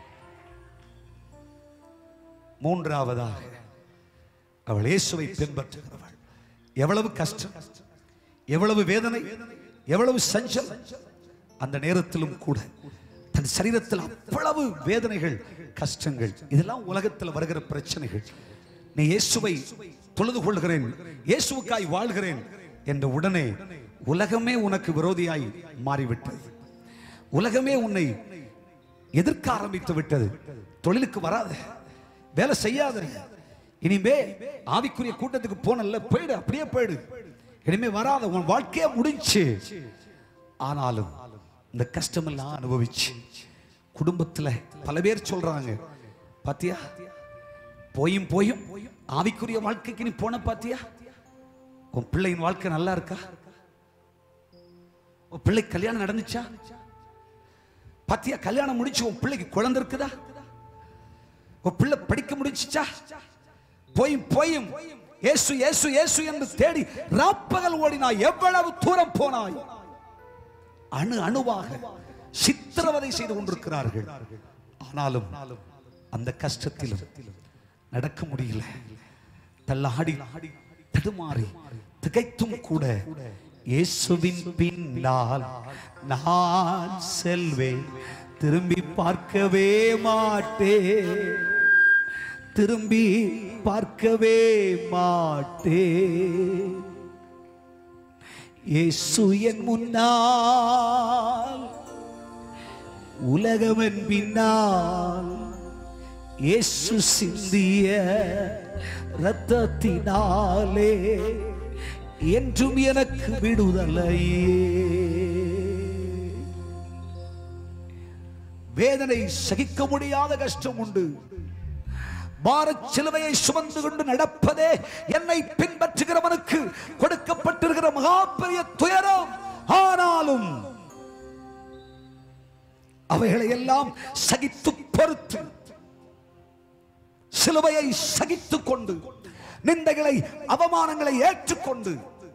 மூன்றாவதாக அவள் இயேசுவை பின்பற்றுகிறவள் எவ்வளவு கஷ்டம் எவ்வளவு வேதனை எவ்வளவு சஞ்சல் அந்த நேரத்திலும் கூட தன் சரீரத்தில் அவ்வளவு வேதனைகள் கஷ்டங்கள் இதெல்லாம் உலகத்தில் வருகிற பிரச்சனைகள் நீ இயேசுவை தொழுது கொள்கிறேன் இயேசுவுக்காய் வாழ்கிறேன் என்ற உடனே உலகமே உனக்கு விரோதியாய் மாறிவிட்டது உலகமே உன்னை எதிர்க்க ஆரம்பித்து விட்டது தொழிலுக்கு வராத வேலை செய்யாத இனிமே ஆவிக்குரிய கூட்டத்துக்கு போனல போயிடு அப்படியே போயிடு இனிமே வராத உன் வாழ்க்கையே முடிஞ்சு ஆனாலும் இந்த கஷ்டமெல்லாம் அனுபவிச்சு குடும்பத்துல பல பேர் சொல்றாங்க பாத்தியா போயும் போயும் ஆவிக்குரிய வாழ்க்கைக்கு நீ போன பாத்தியா உன் பிள்ளையின் வாழ்க்கை நல்லா இருக்கா உன் பிள்ளை கல்யாணம் நடந்துச்சா பாத்தியா கல்யாணம் முடிச்சு உன் பிள்ளைக்கு குழந்தை இருக்குதா உன் பிள்ளை படிக்க முடிச்சுச்சா போயும் போயும் இயேசு இயேசு இயேசு என்று தேடி ராப்பகல் ஓடினாய் எவ்வளவு தூரம் போனாய் அணு அணுவாக சித்திரவதை செய்து கொண்டிருக்கிறார்கள் ஆனாலும் அந்த கஷ்டத்திலும் நடக்க முடியல தள்ளாடி தடுமாறி திகைத்தும் கூட இயேசுவின் பின்னால் நான் செல்வேன் திரும்பி பார்க்கவே மாட்டேன் திரும்பி பார்க்கவே மாட்டேன் இயேசு என் முன்னால் உலகமன் பின்னால் இயேசு சிந்திய இரத்தத்தினாலே என்றும் எனக்கு விடுதலையே வேதனை சகிக்க முடியாத கஷ்டம் உண்டு பாரச் சிலுவையை சுமந்து கொண்டு நடப்பதே என்னை பின்பற்றுகிறவனுக்கு கொடுக்கப்பட்டிருக்கிற மகா பெரிய துயரம் ஆனாலும் அவைகளை எல்லாம் சகித்து பொறுத்து சிலுவையை சகித்துக் கொண்டு நிந்தைகளை அவமானங்களை ஏற்றுக்கொண்டு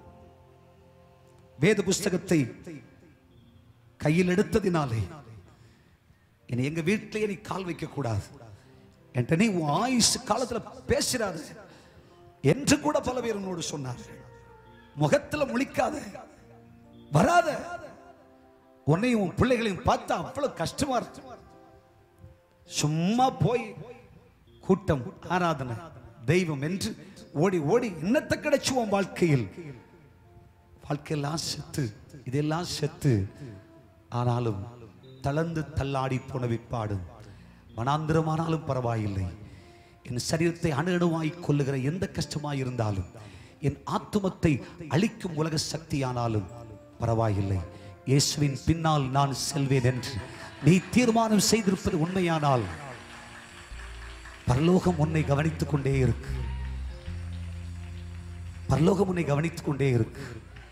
வேத புஸ்தகத்தை கையில் எடுத்ததினாலே இனி எங்க வீட்டிலேயே நீ கால் வைக்க கூடாது என்கிட்ட நீ உன் ஆயுசு காலத்துல பேசுறாரு என்று கூட பல பேர் உன்னோடு சொன்னார்கள் முகத்துல முழிக்காத வராத உன்னையும் உன் பிள்ளைகளையும் பார்த்தா அவ்வளவு கஷ்டமா இருக்கு சும்மா போய் கூட்டம் ஆராதனை தெய்வம் என்று ஓடி ஓடி என்னத்தை கிடைச்சு உன் வாழ்க்கையில் வாழ்க்கையெல்லாம் செத்து இதெல்லாம் செத்து ஆனாலும் தளர்ந்து தள்ளாடி போன விப்பாடும் மனாந்திரமானாலும் பரவாயில்லை என் சரீரத்தை அணு அணுவாய் கொள்ளுகிற எந்த கஷ்டமாய் இருந்தாலும் என் ஆத்துமத்தை அழிக்கும் உலக சக்தியானாலும் பரவாயில்லை இயேசுவின் பின்னால் நான் செல்வேன் என்று நீ தீர்மானம் செய்திருப்பது உண்மையானால் பரலோகம் உன்னை கவனித்துக் கொண்டே இருக்கு பரலோகம் உன்னை கவனித்துக் கொண்டே இருக்கு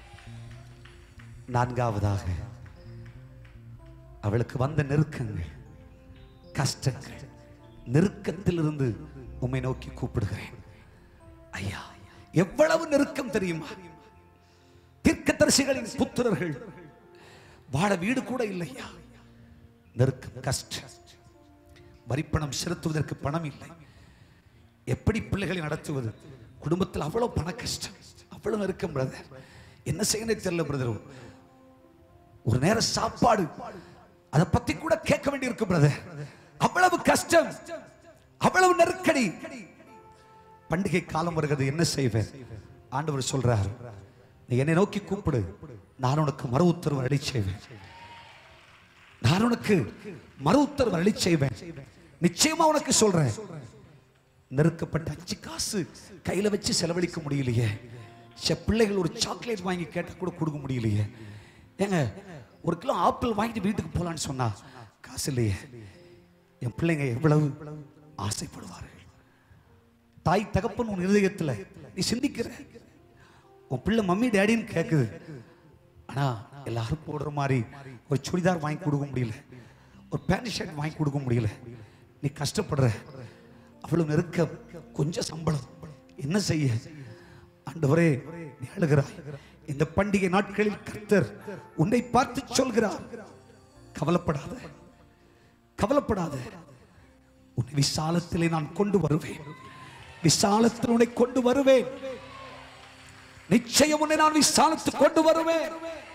நான்காவதாக அவளுக்கு வந்த நெருக்கங்கள் கஷ்டங்கள் நெருக்கத்திலிருந்து உம்மை நோக்கி கூப்பிடுகிறேன் ஐயா எவ்வளவு நெருக்கம் தெரியுமா தீர்க்கதரிசிகளின் புத்திரர்கள் வாழ வீடு கூட இல்லையா நெருக்கம் கஷ்டம் வரிப்பணம் செலுத்துவதற்கு பணம் இல்லை எப்படி பிள்ளைகளை நடத்துவது குடும்பத்தில் அவ்வளவு பண கஷ்டம் அவ்வளவு நெருக்கம் பிரதர் என்ன செய்யணும் தெரியல பிரதர் ஒரு நேரம் சாப்பாடு அதை பத்தி கூட கேட்க வேண்டியிருக்கு பிரதர் அவ்வளவு கஷ்டம் அவ்வளவு நெருக்கடி பண்டிகை காலம் வருகிறது என்ன செய்வேன் ஆண்டவர் சொல்றார் நீ என்னை நோக்கி கூப்பிடு நான் உனக்கு மறு உத்தரவு அளி செய்வேன் நான் உனக்கு மறு உத்தரவு அளி செய்வேன் நிச்சயமா உனக்கு சொல்றேன் நெருக்கப்பட்ட அஞ்சு காசு கையில வச்சு செலவழிக்க முடியலையே சே பிள்ளைகள் ஒரு சாக்லேட் வாங்கி கேட்டா கூட கொடுக்க முடியலையே ஏங்க ஒரு கிலோ ஆப்பிள் வாங்கிட்டு வீட்டுக்கு போலான்னு சொன்னா காசு இல்லையே என் பிள்ளைங்க எவ்வளவு ஆசைப்படுவார்கள் தாய் தகப்பன் உன் இருதயத்துல நீ சிந்திக்கிற உன் பிள்ளை மம்மி டேடின்னு கேக்குது ஆனா எல்லாரும் போடுற மாதிரி ஒரு சுடிதார் வாங்கி கொடுக்க முடியல ஒரு பேண்ட் ஷர்ட் வாங்கி கொடுக்க முடியல நீ கஷ்டப்படுற அவ்வளவு நெருக்கம் கொஞ்சம் சம்பளம் என்ன செய்ய ஆண்டவரே நீ அழுகிறாய் இந்த பண்டிகை நாட்களில் கர்த்தர் உன்னை பார்த்து சொல்கிறார் கவலைப்படாத கவலைப்படாத உன்னை விசாலத்திலே நான் கொண்டு வருவேன் விசாலத்தில் உன்னை கொண்டு வருவேன் நிச்சயம் உன்னை நான் விசாலத்துக்கு கொண்டு வருவேன்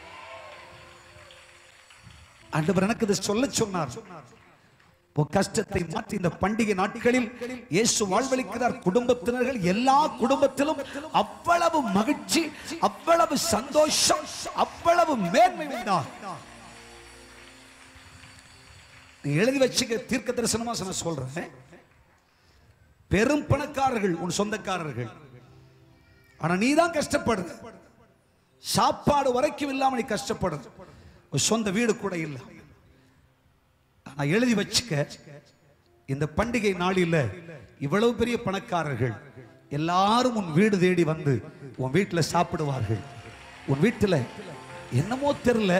ஆண்டவர் எனக்கு இதை சொல்ல சொன்னார் உன் கஷ்டத்தை மாற்றி இந்த பண்டிகை நாட்களில் இயேசு வாழ்வளிக்கிறார் குடும்பத்தினர்கள் எல்லா குடும்பத்திலும் அவ்வளவு மகிழ்ச்சி அவ்வளவு சந்தோஷம் அவ்வளவு மேன்மை உண்டார் நீ எழுதி வச்சுக்க தீர்க்க தரிசனமா நான் சொல்றேன் பெரும் பணக்காரர்கள் உன் சொந்தக்காரர்கள் ஆனா நீ தான் கஷ்டப்படுற சாப்பாடு வரைக்கும் இல்லாம நீ கஷ்டப்படுற உன் சொந்த வீடு கூட இல்ல ஆனா எழுதி வச்சுக்க இந்த பண்டிகை நாளில் இவ்வளவு பெரிய பணக்காரர்கள் எல்லாரும் உன் வீடு தேடி வந்து உன் வீட்டுல சாப்பிடுவார்கள் உன் வீட்டுல என்னமோ தெரியல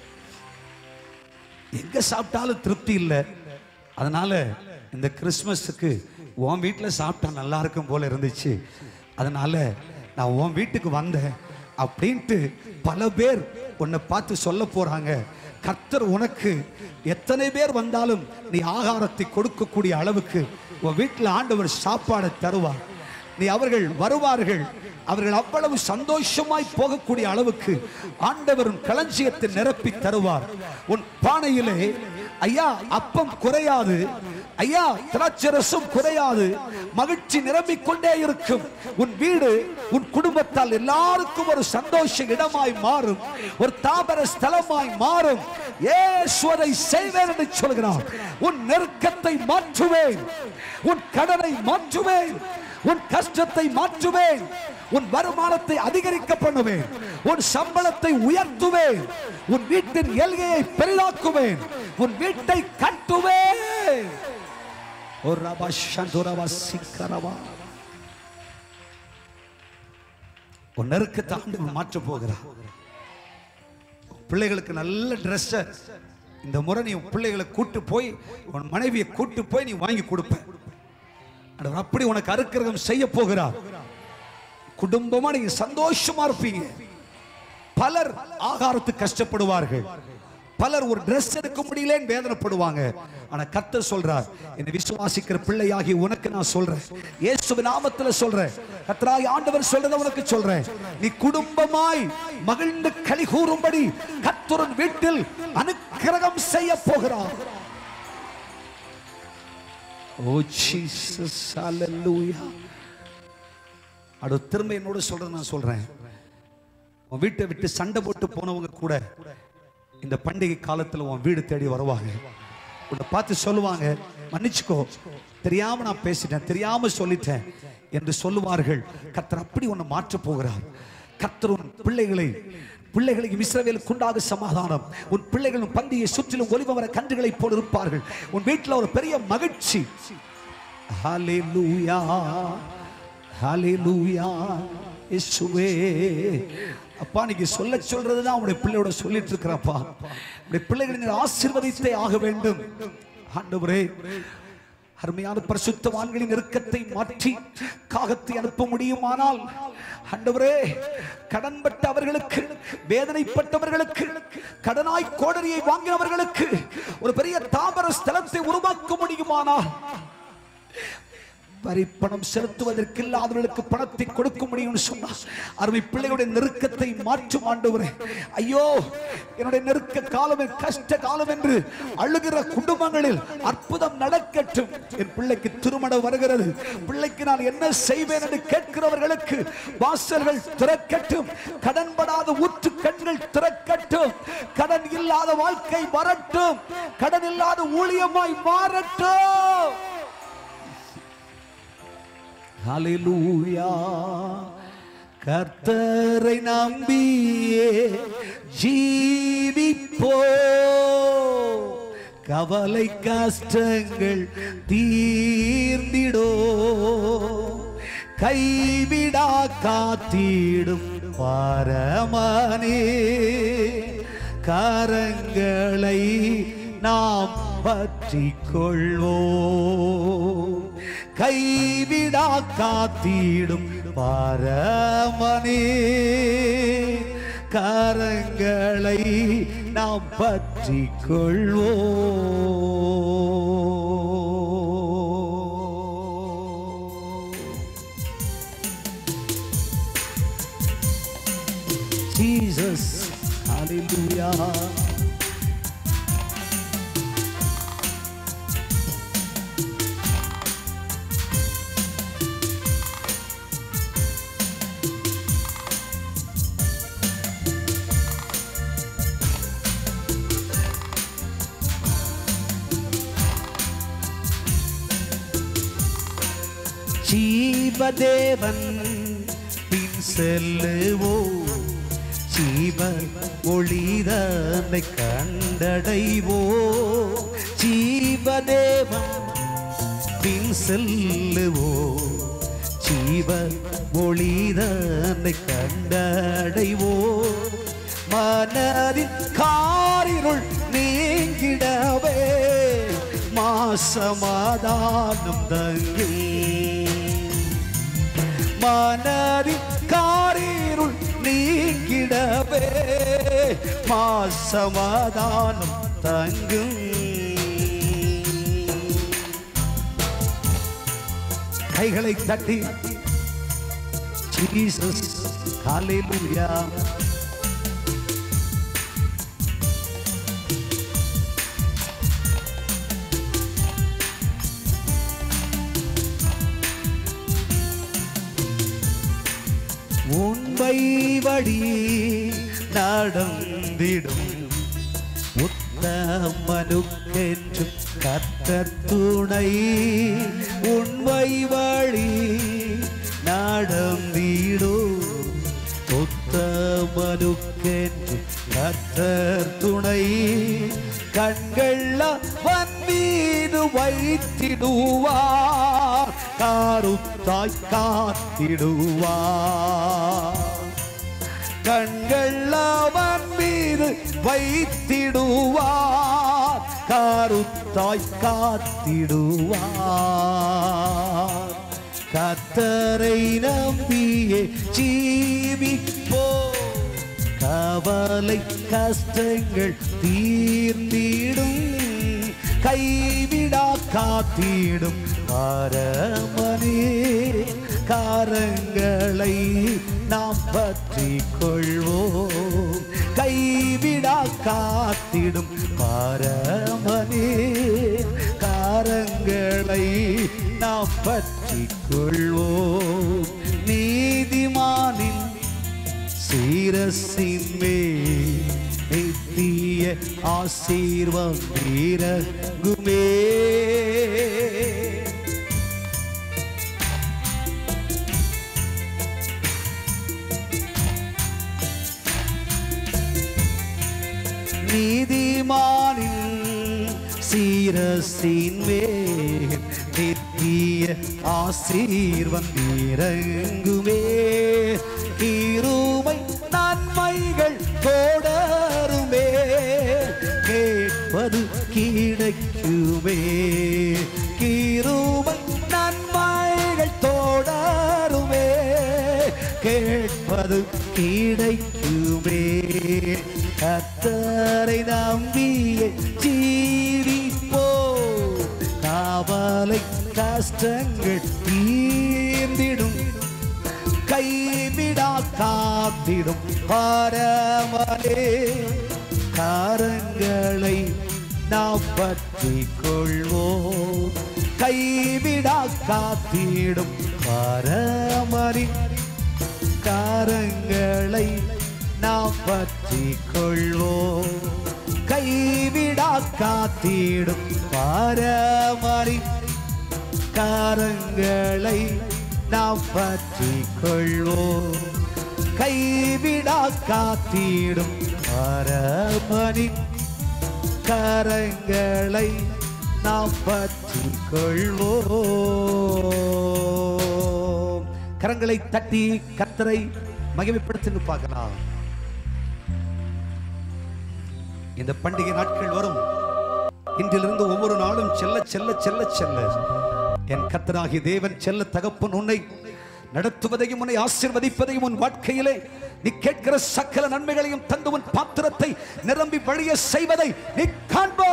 எங்க சாப்பிட்டாலும் திருப்தி இல்லை அதனால இந்த கிறிஸ்மஸுக்கு உன் வீட்டில் சாப்பிட்டா நல்லா இருக்கும் போல இருந்துச்சு அதனால நான் உன் வீட்டுக்கு வந்தேன் அப்படின்ட்டு பல பேர் உன்னை பார்த்து சொல்ல போறாங்க கர்த்தர் உனக்கு எத்தனை பேர் வந்தாலும் நீ ஆகாரத்தை கொடுக்கக்கூடிய அளவுக்கு உன் வீட்டில் ஆண்டவர் சாப்பாடை தருவார் நீ அவர்கள் வருவார்கள் அவர்கள் அவ்வளவு சந்தோஷமாய் போகக்கூடிய அளவுக்கு ஆண்டவர் உன் களஞ்சியத்தை நிரப்பி தருவார் உன் பானையிலே ஐயா அப்பம் குறையாது ஐயா திராட்சரசம் குறையாது மகிழ்ச்சி நிரம்பிக் கொண்டே இருக்கும் உன் வீடு உன் குடும்பத்தால் எல்லாருக்கும் ஒரு சந்தோஷ இடமாய் மாறும் ஒரு தாபர ஸ்தலமாய் மாறும் ஏசுவதை செய்வேன் என்று சொல்கிறான் உன் நெருக்கத்தை மாற்றுவேன் உன் கடனை மாற்றுவேன் உன் கஷ்டத்தை மாற்றுவேன் உன் வருமானத்தை அதிகரிக்க பண்ணுவேன் உன் சம்பளத்தை உயர்த்துவேன் உன் வீட்டின் எல்கையை பெரிதாக்குவேன் உன் வீட்டை கட்டுவேன் ஒரு ரபா சந்துரவா சிக்கரவா உன் நெருக்கத்தை ஆண்டவர் மாற்ற போகிறார் பிள்ளைகளுக்கு நல்ல ட்ரெஸ்ஸை இந்த முறை நீ உன் பிள்ளைகளை கூட்டு போய் உன் மனைவியை கூட்டு போய் நீ வாங்கி கொடுப்ப ஆண்டவர் அப்படி உனக்கு அருக்கிரகம் செய்ய போகிறார் குடும்பமா நீங்க சந்தோஷமா இருப்பீங்க பலர் ஆகாரத்துக்கு கஷ்டப்படுவார்கள் பலர் ஒரு Dress எடுக்க முடியலன்னு வேதனைப்படுவாங்க ஆனா கர்த்தர் சொல்றார் என்னை விசுவாசிக்கிற பிள்ளையாகி உனக்கு நான் சொல்றேன் இயேசுவின் நாமத்துல சொல்றேன் கர்த்தராகி ஆண்டவர் சொல்றத உனக்கு சொல்றேன் நீ குடும்பமாய் மகிழ்ந்து களி கூறும்படி கர்த்தரின் வீட்டில் அனுக்கிரகம் செய்ய போகிறார் ஓ ஜீசஸ் ஹalleluya அடுத்த திரும்ப என்னோட சொல்றது நான் சொல்றேன் உன் வீட்டை விட்டு சண்டை போட்டு போனவங்க கூட இந்த பண்டிகை காலத்துல உன் வீடு தேடி வருவாங்க உன்னை பார்த்து சொல்லுவாங்க மன்னிச்சுக்கோ தெரியாம நான் பேசிட்டேன் தெரியாம சொல்லிட்டேன் என்று சொல்லுவார்கள் கர்த்தர் அப்படி உன்னை மாற்ற போகிறார் கர்த்தர் உன் பிள்ளைகளை பிள்ளைகளுக்கு இஸ்ரவேலுக்கு உண்டாக சமாதானம் உன் பிள்ளைகளும் பந்தியை சுற்றிலும் ஒலிபவர கன்றுகளைப் போல இருப்பார்கள் உன் வீட்டில் ஒரு பெரிய மகிழ்ச்சி ஹalleluya ஹalleluya இயேசுவே அப்பா நீங்க சொல்ல சொல்றதுதான் உங்களுடைய பிள்ளையோட சொல்லிட்டு இருக்கிறப்பா உங்களுடைய பிள்ளைகளை நீர் ஆசீர்வதித்தே ஆக வேண்டும் ஆண்டவரே அருமையான பரிசுத்தவான்களின் நெருக்கத்தை மாற்றி காகத்தை அனுப்ப முடியுமானால் ஆண்டவரே கடன்பட்ட அவர்களுக்கு வேதனைப்பட்டவர்களுக்கு கடனாய் கோடரியை வாங்கினவர்களுக்கு ஒரு பெரிய தாமர ஸ்தலத்தை உருவாக்க முடியுமானால் வரி பணம் செலுத்துவதற்கு இல்லாதவர்களுக்கு பணத்தை கொடுக்க முடியும்னு சொன்னார் அருமை பிள்ளைகளுடைய நெருக்கத்தை மாற்றும் ஆண்டவரே ஐயோ என்னுடைய நெருக்க காலம் என் கஷ்ட காலம் என்று அழுகிற குடும்பங்களில் அற்புதம் நடக்கட்டும் என் பிள்ளைக்கு திருமணம் வருகிறது பிள்ளைக்கு நான் என்ன செய்வேன் என்று கேட்கிறவர்களுக்கு வாசல்கள் திறக்கட்டும் கடன்படாத ஊற்று கண்கள் திறக்கட்டும் கடன் இல்லாத வாழ்க்கை வரட்டும் கடன் இல்லாத ஊழியமாய் மாறட்டும் ஹalleluya கர்த்தரை நம்பியே ஜீவிப்போ கவலை கஷ்டங்கள் தீர்ந்திடோ கைவிடா காத்திடும் பரமனே கரங்களை நாம் பற்றிக் கொள்வோம் கைவிடா காத்திடும் பரமனே கரங்களை நாம் பற்றிக் கொள்வோம் Jesus, hallelujah. ஜீவதேவன் பின் செல்லுவோ ஜீவ ஒளிதனை கண்டடைவோ ஜீவதேவன் பின் செல்லுவோ ஜீவ ஒளிதனை கண்டடைவோ மனதின் காரிருள் நீங்கிடவே மாசமாதானம் தங்கும் மனதின் காரிருள் நீங்கிடவே மாசமாதானம் தங்கும் கைகளை தட்டி ஜீசஸ் ஹalleluya உண்மை வழி நடந்திடும் உத்தமனுக்கென்றும் கர்த்தர் துணை உண்மை வழி நடந்திடும் உத்தமனுக்கென்றும் கர்த்தர் துணை கண்கள் அவன் மீது வைத்திடுவார் காருத்தாய் காத்திடுவார் கண்கள் அவன் மீது வைத்திடுவார் காருத்தாய் காத்திடுவார் கத்தரை நம்பியே ஜீவிப்போ கவலை கஷ்டங்கள் தீர்ந்திடும் கைவிடா காத்திடும் பரமனே காரங்களை நாம் பற்றி கொள்வோம் கைவிடா காத்திடும் பரமனே காரங்களை நாம் பற்றி கொள்வோம் நீதிமானின் சீரசின் மேல் நித்திய ஆசீர்வம் இறங்குமே நீதிமானின் சீரசின் மேல் நித்திய ஆசீர்வம் இறங்குமே கிருபை நன்மைகள் தொடருமே கேட்பது கிடைக்குமே கிரு அது கிடைக்குமே கத்தரை நம்பியே ஜீவிப்போ காவலை கஷ்டங்கள் தீர்ந்திடும் கைவிடா காத்திடும் பரமனே காரங்களை நாம் பற்றி கொள்வோம் கைவிடா காத்திடும் பரமனின் காரங்களை நாம் பற்றி கொள்வோம் கைவிடா காத்திடும் பரமனின் காரங்களை நாம் பற்றி கொள்வோம் கைவிடா காத்திடும் பரமனின் கரங்களை நாம் பற்றி கொள்வோம் கரங்களை தட்டி கத்தரை மகிமைப்படுத்தி பார்க்கலாம் இந்த பண்டிகை நாட்கள் வரும் இன்றிலிருந்து ஒவ்வொரு நாளும் செல்ல செல்ல செல்ல செல்ல என் கத்தராகி தேவன் செல்ல தகப்பன் உன்னை நடத்துவதையும் உன்னை ஆசீர்வதிப்பதையும் உன் வாழ்க்கையிலே நீ கேட்கிற சகல நன்மைகளையும் தந்து உன் பாத்திரத்தை நிரம்பி வழிய செய்வதை நீ காண்பா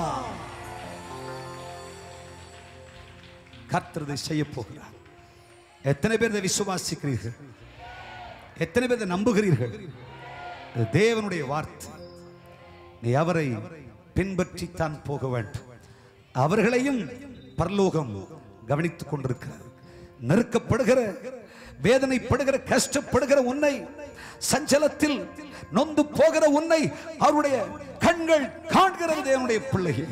கர்த்தர் இதை செய்ய போகிறார் எத்தனை பேர் இதை விசுவாசிக்கிறீர்கள் எத்தனை பேர் இதை நம்புகிறீர்கள் இது தேவனுடைய வார்த்தை நீ அவரை பின்பற்றித்தான் போக வேண்டும் அவர்களையும் பரலோகம் கவனித்துக் கொண்டிருக்கிறது நெருக்கப்படுகிற வேதனைப்படுகிற கஷ்டப்படுகிற உன்னை சஞ்சலத்தில் நொந்து போகிற உன்னை அவருடைய கண்கள் காண்கிறது தேவனுடைய பிள்ளைகள்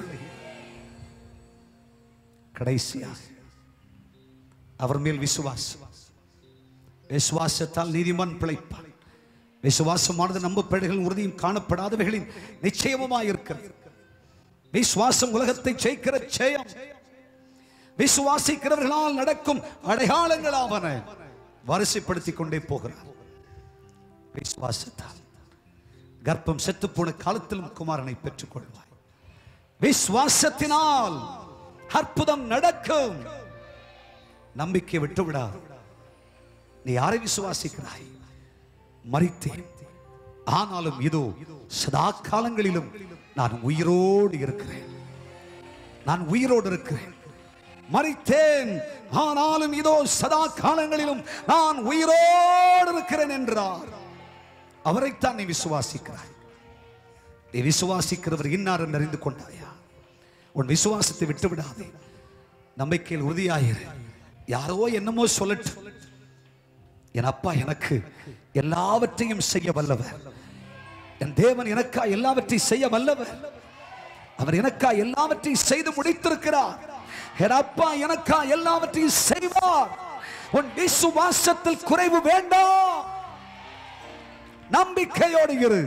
கடைசியாக அவர் மேல் விசுவாசம் விசுவாசத்தால் நீதிமான் பிழைப்பான் விசுவாசமானது நம்பப்படுகள் உறுதியும் காணப்படாதவைகளின் நிச்சயமுமாய் இருக்கிறது விசுவாசம் உலகத்தை ஜெயிக்கிற ஜெயம் விசுவாசிக்கிறவர்களால் நடக்கும் அடையாளங்களாவன வரிசைப்படுத்திக் கொண்டே போகிறார் விசுவாசத்தால் கர்ப்பம் செத்து போன காலத்திலும் குமாரனை பெற்றுக் கொள்வாய் விசுவாசத்தினால் அற்புதம் நடக்கும் நம்பிக்கை விட்டுவிடா நீ யாரை விசுவாசிக்கிறாய் மறித்தேன் ஆனாலும் இதோ சதா காலங்களிலும் நான் உயிரோடு இருக்கிறேன் நான் உயிரோடு இருக்கிறேன் மறித்தேன் ஆனாலும் இதோ சதா காலங்களிலும் நான் உயிரோடு இருக்கிறேன் என்றார் அவரைத்தான் நீ விசுவாசிக்கிறாய் நீ விசுவாசிக்கிறவர் இன்னார் என்று அறிந்து கொண்டாயா உன் விசுவாசத்தை விட்டு விடாதே நம்பிக்கையில் உறுதியாயிரு யாரோ என்னமோ சொல்லட்டும் என் அப்பா எனக்கு எல்லாவற்றையும் செய்ய வல்லவர் என் தேவன் எனக்கா எல்லாவற்றையும் செய்ய வல்லவர் அவர் எனக்கா எல்லாவற்றையும் செய்து முடித்திருக்கிறார் என் அப்பா எனக்கா எல்லாவற்றையும் செய்வார் உன் விசுவாசத்தில் குறைவு வேண்டாம் நம்பிக்கையோடு இரு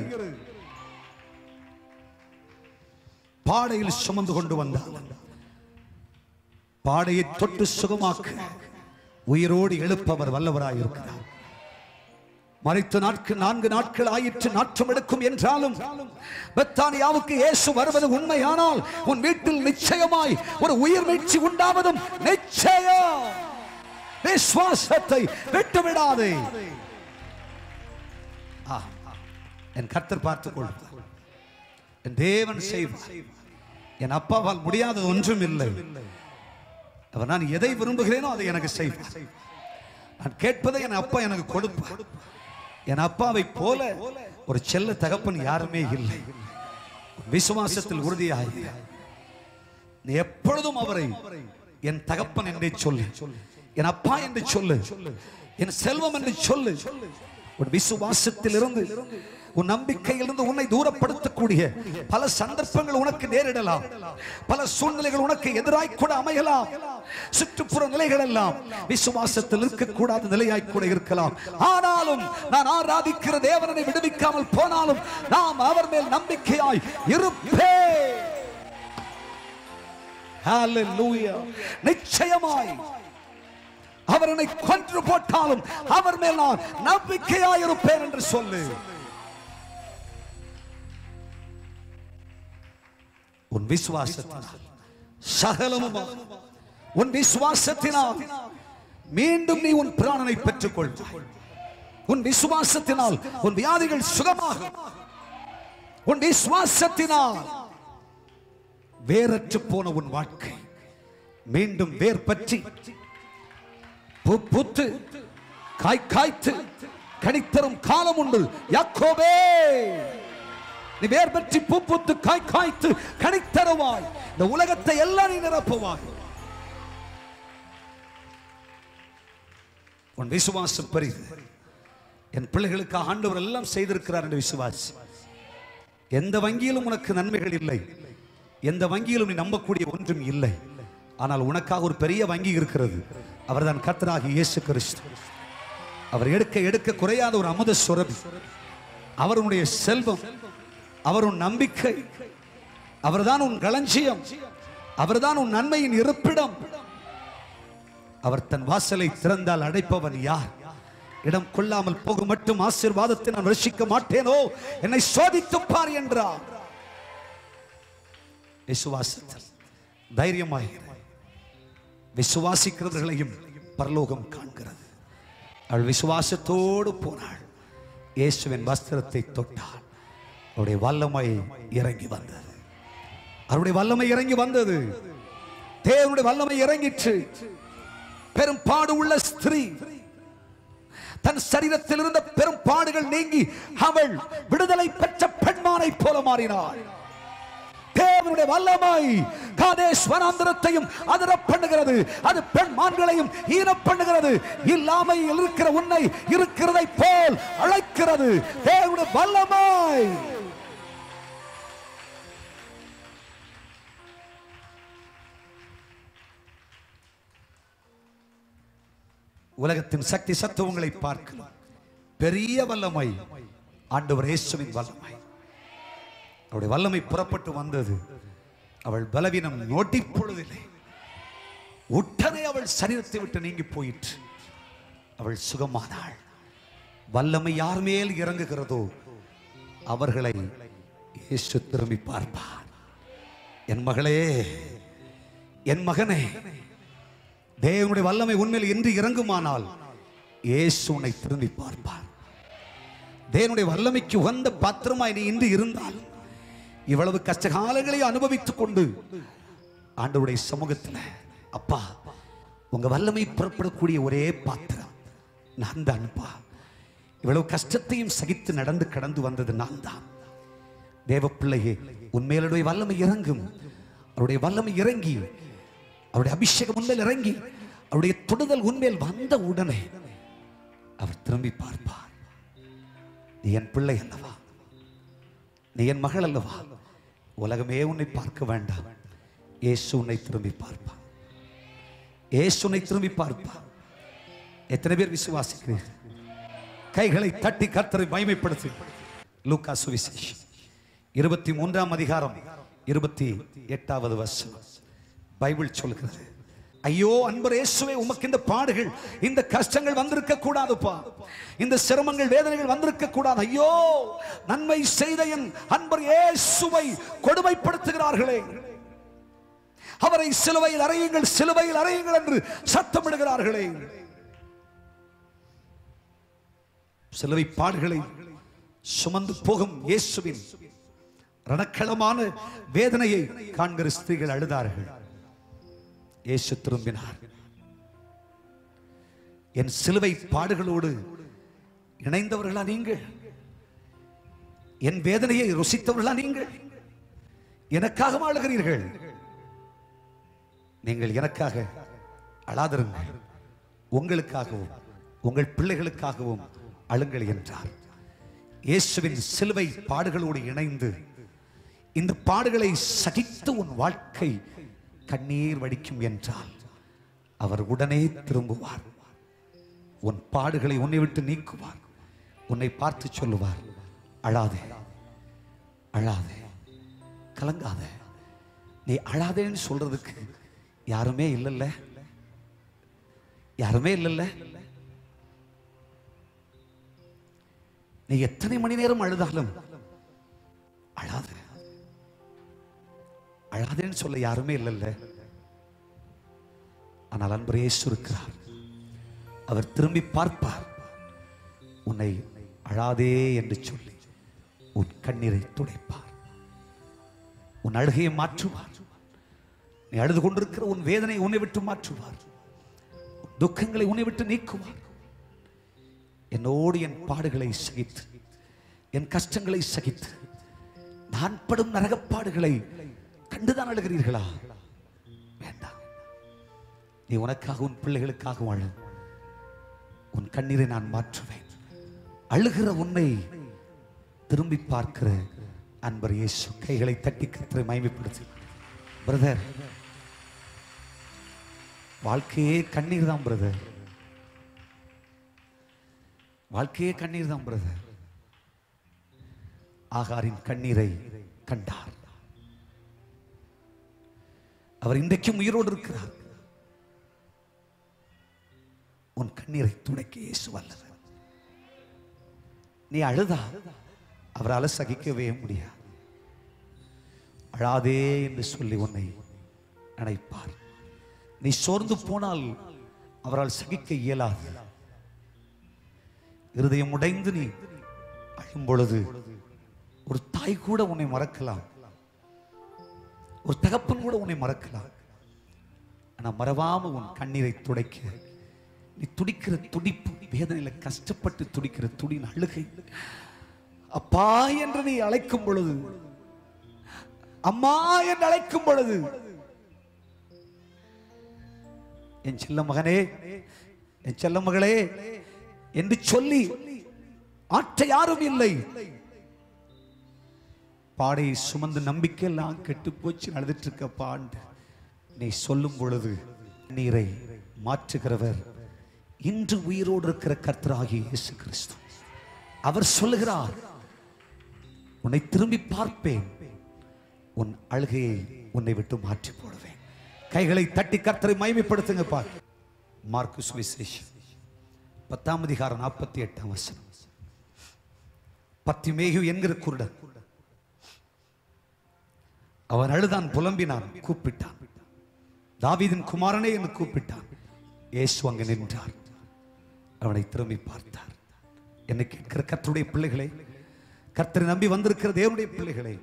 பாடையில் சுமந்து கொண்டு வந்தார் பாடையை தொட்டு சுகமாக்க உயிரோடு எழுப்பவர் வல்லவராயிருக்கிறார் மறைத்த நாட்கள் நான்கு நாட்கள் ஆயிற்று நாற்றம் எடுக்கும் என்றாலும் பெத்தானியாவுக்கு இயேசு வருவது உண்மையானால் உன் வீட்டில் நிச்சயமாய் ஒரு உயிர் மீட்சி உண்டாவதும் நிச்சயம் விசுவாசத்தை விட்டுவிடாதே ஆ, என் கர்த்தர் பார்த்துக் கொள்வார் என் தேவன் செய்வார் என் அப்பாவால் முடியாதது ஒன்றும் இல்லை அவர் நான் எதை விரும்புகிறேனோ அதை எனக்கு செய்வார் நான் கேட்பதை என் அப்பா எனக்கு கொடுப்பார் என் அப்பாவை போல ஒரு செல்ல தகப்பன் யாருமே இல்லை விசுவாசத்தில் உறுதியாய் நீ எப்பொழுதும் அவரை என் தகப்பன் என்றே சொல்லு என் அப்பா என்று சொல்லு என் செல்வம் என்று சொல்லு உன் விசுவாசத்தில் இருந்து உன் நம்பிக்கையிலிருந்து உன்னை தூரப்படுத்தக்கூடிய பல சந்தர்ப்பங்கள் உனக்கு நேரிடலாம் பல சூழ்நிலைகள் உனக்கு எதிராய் கூட அமையலாம் சுற்றுப்புற நிலைகள் எல்லாம் விசுவாசத்தில் இருக்கக்கூடாத நிலையாய் கூட இருக்கலாம் ஆனாலும் நான் ஆராதிக்கிற தேவனை விடுவிக்காமல் போனாலும் நாம் அவர் மேல் நம்பிக்கையாய் இருப்பேன் Hallelujah. நிச்சயமாய் அவர் என்னை கொன்று போட்டாலும் அவர் மேல் நான் நம்பிக்கையாயிருப்பேன் என்று சொல்லு உன் விசுவாசத்தினால் சகலமும் உன் விசுவாசத்தினால் மீண்டும் நீ உன் பிராணனை பெற்றுக்கொள் உன் விசுவாசத்தினால் உன் வியாதிகள் சுகமாகும் உன் விசுவாசத்தினால் வேரற்று போன உன் வாழ்க்கை மீண்டும் வேர் பற்றி பூ பூத்து காய் காய்த்து கனித்தரும் காலம் உண்டு யாக்கோபே நீ வேர் பற்றி பூ பூத்து காய் காய்த்து கனித்தருவாய் இந்த உலகத்தை எல்லாம் நீ நிரப்புவாய் உன் விசுவாசம் பெரிது என் பிள்ளைகளுக்கு ஆண்டவர் எல்லாம் செய்திருக்கிறார் என்று விசுவாசி எந்த வங்கியிலும் உனக்கு நன்மைகள் இல்லை எந்த வங்கியிலும் நீ நம்பக்கூடிய ஒன்றும் இல்லை ஆனால் உனக்காக ஒரு பெரிய வங்கி இருக்கிறது அவர்தான் கர்த்தராகி இயேசு கிறிஸ்து அவர் எடுக்க எடுக்க குறையாத ஒரு அமுத சுரபி அவருடைய செல்வம் அவர் உன் நம்பிக்கை அவர்தான் உன் களஞ்சியம் அவர்தான் உன் நன்மையின் இருப்பிடம் அவர் தன் வாசலை திறந்தால் அடைப்பவன் யார் இடம் கொள்ளாமல் போகும் மட்டும் ஆசீர்வாதத்தை நான் ரசிக்க மாட்டேனோ என்னை சோதித்துப் பார் என்றார் விசுவாசத்தில் தைரியமாயிரு விசுவாசிக்கிறவர்களையும் பரலோகம் காண்கிறது அவள் விசுவாசத்தோடு போனாள் இயேசுவின் வஸ்திரத்தை தொட்டாள் அவருடைய வல்லமை இறங்கி வந்தது அவருடைய வல்லமை இறங்கி வந்தது தேவனுடைய வல்லமை இறங்கிற்று பெரும் பாடு உள்ள ஸ்திரீ தன் சரீரத்தில் இருந்த பெரும் பாடுகள் நீங்கி அவள் விடுதலை பெற்ற பெண்மானை போல மாறினாள் தேவனுடைய வல்லமை காதேஷ் வனாந்திரத்தையும் அதிர பண்ணுகிறது அது பெண்மான்களையும் ஈன பண்ணுகிறது இல்லாமையில் இருக்கிற உன்னை இருக்கிறதை போல் அழைக்கிறது தேவனுடைய வல்லமை உலகத்தின் சக்தி சத்துவங்களை பார்க்கலாம் பெரிய வல்லமை ஆண்டவர் இயேசுவின் வல்லமை அவருடைய வல்லமை புறப்பட்டு வந்தது அவள் பலவீனம் நோட்டி பொழுதில்லை உடனே அவள் சரீரத்தை விட்டு நீங்கி போயிற்று அவள் சுகமானாள் வல்லமை யார் மேல் இறங்குகிறதோ அவர்களை இயேசு திரும்பி பார்ப்பார் என் மகளே என் மகனே தேவனுடைய வல்லமை உண்மையில் என்று இறங்குமானால் இயேசு உன்னை திரும்பி பார்ப்பார் தேவனுடைய வல்லமைக்கு உகந்த பாத்திரமாய் நீ இன்று இருந்தால் இவ்வளவு கஷ்டகாலங்களை அனுபவித்துக் கொண்டு ஆண்டவருடைய சமூகத்தில் அப்பா உங்க வல்லமை புறப்படக்கூடிய ஒரே பாத்திரம் நான் தான்ப்பா இவ்வளவு கஷ்டத்தையும் சகித்து நடந்து கடந்து வந்தது நான் தான் தேவ பிள்ளையே உண்மையிலுடைய வல்லமை இறங்கும் அவருடைய வல்லமை இறங்கி அவருடைய அபிஷேகம் உண்மையில் இறங்கி அவருடைய தொடுதல் உண்மையில் வந்த உடனே அவர் திரும்பி பார்ப்பார் நீ என் பிள்ளை அல்லவா நீ என் மகள் அல்லவா உலகமே உன்னை பார்க்க வேண்டாம் இயேசு உன்னை திரும்பி பார்ப்பார் இயேசு உன்னை திரும்பி பார்ப்பார் எத்தனை பேர் விசுவாசிக்கிறீர்கள் கைகளை தட்டி கர்த்தரை மகிமைப்படுத்து லூக்கா சுவிசேஷம் இருபத்தி மூன்றாம் அதிகாரம் இருபத்தி எட்டாவது வருஷம் பைபிள் சொல்கிறது ஐயோ அன்பர் இயேசுவே உமக்கு இந்த பாடுகள் இந்த கஷ்டங்கள் வந்திருக்க கூடாதுப்பா இந்த சிரமங்கள் வேதனைகள் வந்திருக்க கூடாது ஐயோ நன்மை செய்த என் அன்பர் இயேசுவை கொடுமைப்படுத்துகிறார்களே அவரை சிலுவையில் அறையுங்கள் சிலுவையில் அறையுங்கள் என்று சத்தமிடுகிறார்களே சிலுவை பாடுகளை சுமந்து போகும் இயேசுவின் ரணக்களமான வேதனையை காண்கிற ஸ்திரீகள் அழுதார்கள் இயேசு திரும்பினார் என் சிலுவை பாடுகளோடு இணைந்தவர்களா நீங்கள் என் வேதனையை ருசித்தவர்களா நீங்கள் எனக்காக அழுகிறீர்கள் நீங்கள் எனக்காக அழாதிருங்கள் உங்களுக்காகவும் உங்கள் பிள்ளைகளுக்காகவும் அழுங்கள் என்றார் இயேசுவின் சிலுவை பாடுகளோடு இணைந்து இந்த பாடுகளை சகித்து உன் வாழ்க்கை கண்ணீர் வடிக்கும் என்றால் அவர் உடனே திரும்புவார் உன் பாடுகளை உன்னை விட்டு நீக்குவார் உன்னை பார்த்து சொல்லுவார் அழாதே அழாதே கலங்காத நீ அழாதேன்னு சொல்றதுக்கு யாருமே இல்லைல்ல யாருமே இல்லைல்ல நீ எத்தனை மணி நேரம் அழுதாலும் அழாத அழாதேன்னு சொல்ல யாருமே இல்லைல்ல ஆனால் அன்பர் இயேசு இருக்கிறார் அவர் திரும்பி பார்ப்பார் உன்னை அழாதே என்று சொல்லி உன் கண்ணீரை துடைப்பார் உன் அழுகையை மாற்றுவார் நீ அழுது கொண்டிருக்கிற உன் வேதனை உன்னை விட்டு மாற்றுவார் உன் துக்கங்களை உன்னை விட்டு நீக்குவார் என்னோடு என் பாடுகளை சகித்து என் கஷ்டங்களை சகித்து நான் படும் நரகப்பாடுகளை கண்டுதான் அழுகிறீர்களா வேண்டாம் நீ உனக்காக உன் பிள்ளைகளுக்காக வாழ உன் கண்ணீரை நான் மாற்றுவேன் அழுகிற உன்னை திரும்பி பார்க்கிற அன்பர் இயேசு கைகளை தட்டி கத்திரை மயமைப்படுத்தி பிரதர் வாழ்க்கையே கண்ணீர் தான் பிரதர் வாழ்க்கையே கண்ணீர் தான் பிரதர் ஆகாரின் கண்ணீரை கண்டார் அவர் இன்றைக்கும் உயிரோடு இருக்கிறார் உன் கண்ணீரை துடைக்க இயேசு வல்லவர் நீ அழுதா அவரால் சகிக்கவே முடியாது அழாதே என்று சொல்லி உன்னை நினைப்பார் நீ சோர்ந்து போனால் அவரால் சகிக்க இயலாது இருதயம் உடைந்து நீ அழும் பொழுது ஒரு தாய் கூட உன்னை மறக்கலாம் ஒரு தகப்பன் கூட உன்னை மறக்கலாம் ஆனா மறவாம உன் கண்ணீரை துடைக்க நீ துடிக்கிற துடிப்பு வேதனையில கஷ்டப்பட்டு துடிக்கிற துடின் அழுகை அப்பா என்று நீ அழைக்கும் பொழுது அம்மா என்று அழைக்கும் பொழுது என் செல்ல மகனே என் செல்ல மகளே என்று சொல்லி ஆற்ற யாரும் இல்லை பாடையை சுமந்து நம்பிக்கை எல்லாம் கெட்டு போச்சு அழுதுட்டு இருக்க பாண்டு நீ சொல்லும் பொழுது நீரை மாற்றுகிறவர் இன்று உயிரோடு இருக்கிற கர்த்தராகிய இயேசு கிறிஸ்து அவர் சொல்லுகிறார் உன்னை திரும்பி பார்ப்பேன் உன் அழுகையை உன்னை விட்டு மாற்றி போடுவேன் கைகளை தட்டி கர்த்தரை மகிமைப்படுத்துங்க பார் மார்க்கு சுவிசேஷம் பத்தாம் அதிகாரம் நாற்பத்தி எட்டாம் வசனம் பத்திமேயு என்கிற குருடன் அவன் அழுதான் புலம்பினான் கூப்பிட்டான் தாவீதின் குமாரனே என்று கூப்பிட்டான் இயேசு அங்கு நின்றார் அவனை திரும்பி பார்த்தார் என்னை கேட்கிற கர்த்தருடைய பிள்ளைகளே கர்த்தரை நம்பி வந்திருக்கிற தேவனுடைய பிள்ளைகளே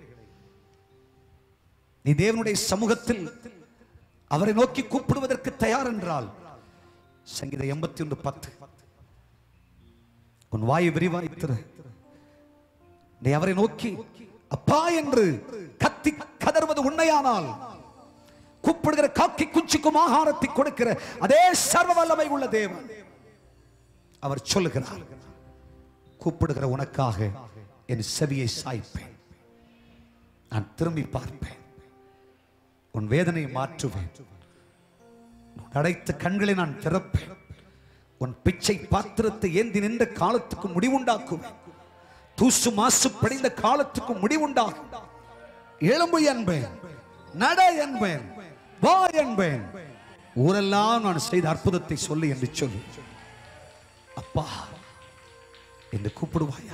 நீ தேவனுடைய சமூகத்தில் அவரை நோக்கி கூப்பிடுவதற்கு தயார் என்றால் சங்கீத எண்பத்தி ஒன்று பத்து உன் வாயை விரிவாய்த்திரு நீ அவரை நோக்கி அப்பா என்று கத்தி கதறுவது உண்மையானால் கூப்பிடுகிற காக்கி குஞ்சுக்கும் ஆகாரத்தை கொடுக்கிற அதே சர்வ வல்லமை உள்ள தேவன் அவர் சொல்லுகிறார் கூப்பிடுகிற உனக்காக என் செவியை சாய்ப்பேன் நான் திரும்பி பார்ப்பேன் உன் வேதனையை மாற்றுவேன் உன் அடைத்த கண்களை நான் திறப்பேன் உன் பிச்சை பாத்திரத்தை ஏந்தி நின்ற காலத்துக்கு முடிவுண்டாக்குவேன் தூசு மாசு படிந்த காலத்துக்கு முடிவுண்டாகும் எழும்பு என்பேன் நட என்பேன் வா என்பேன் ஊரெல்லாம் நான் செய்த அற்புதத்தை சொல்லு என்று சொல்லி அப்பா என்று கூப்பிடுவாயா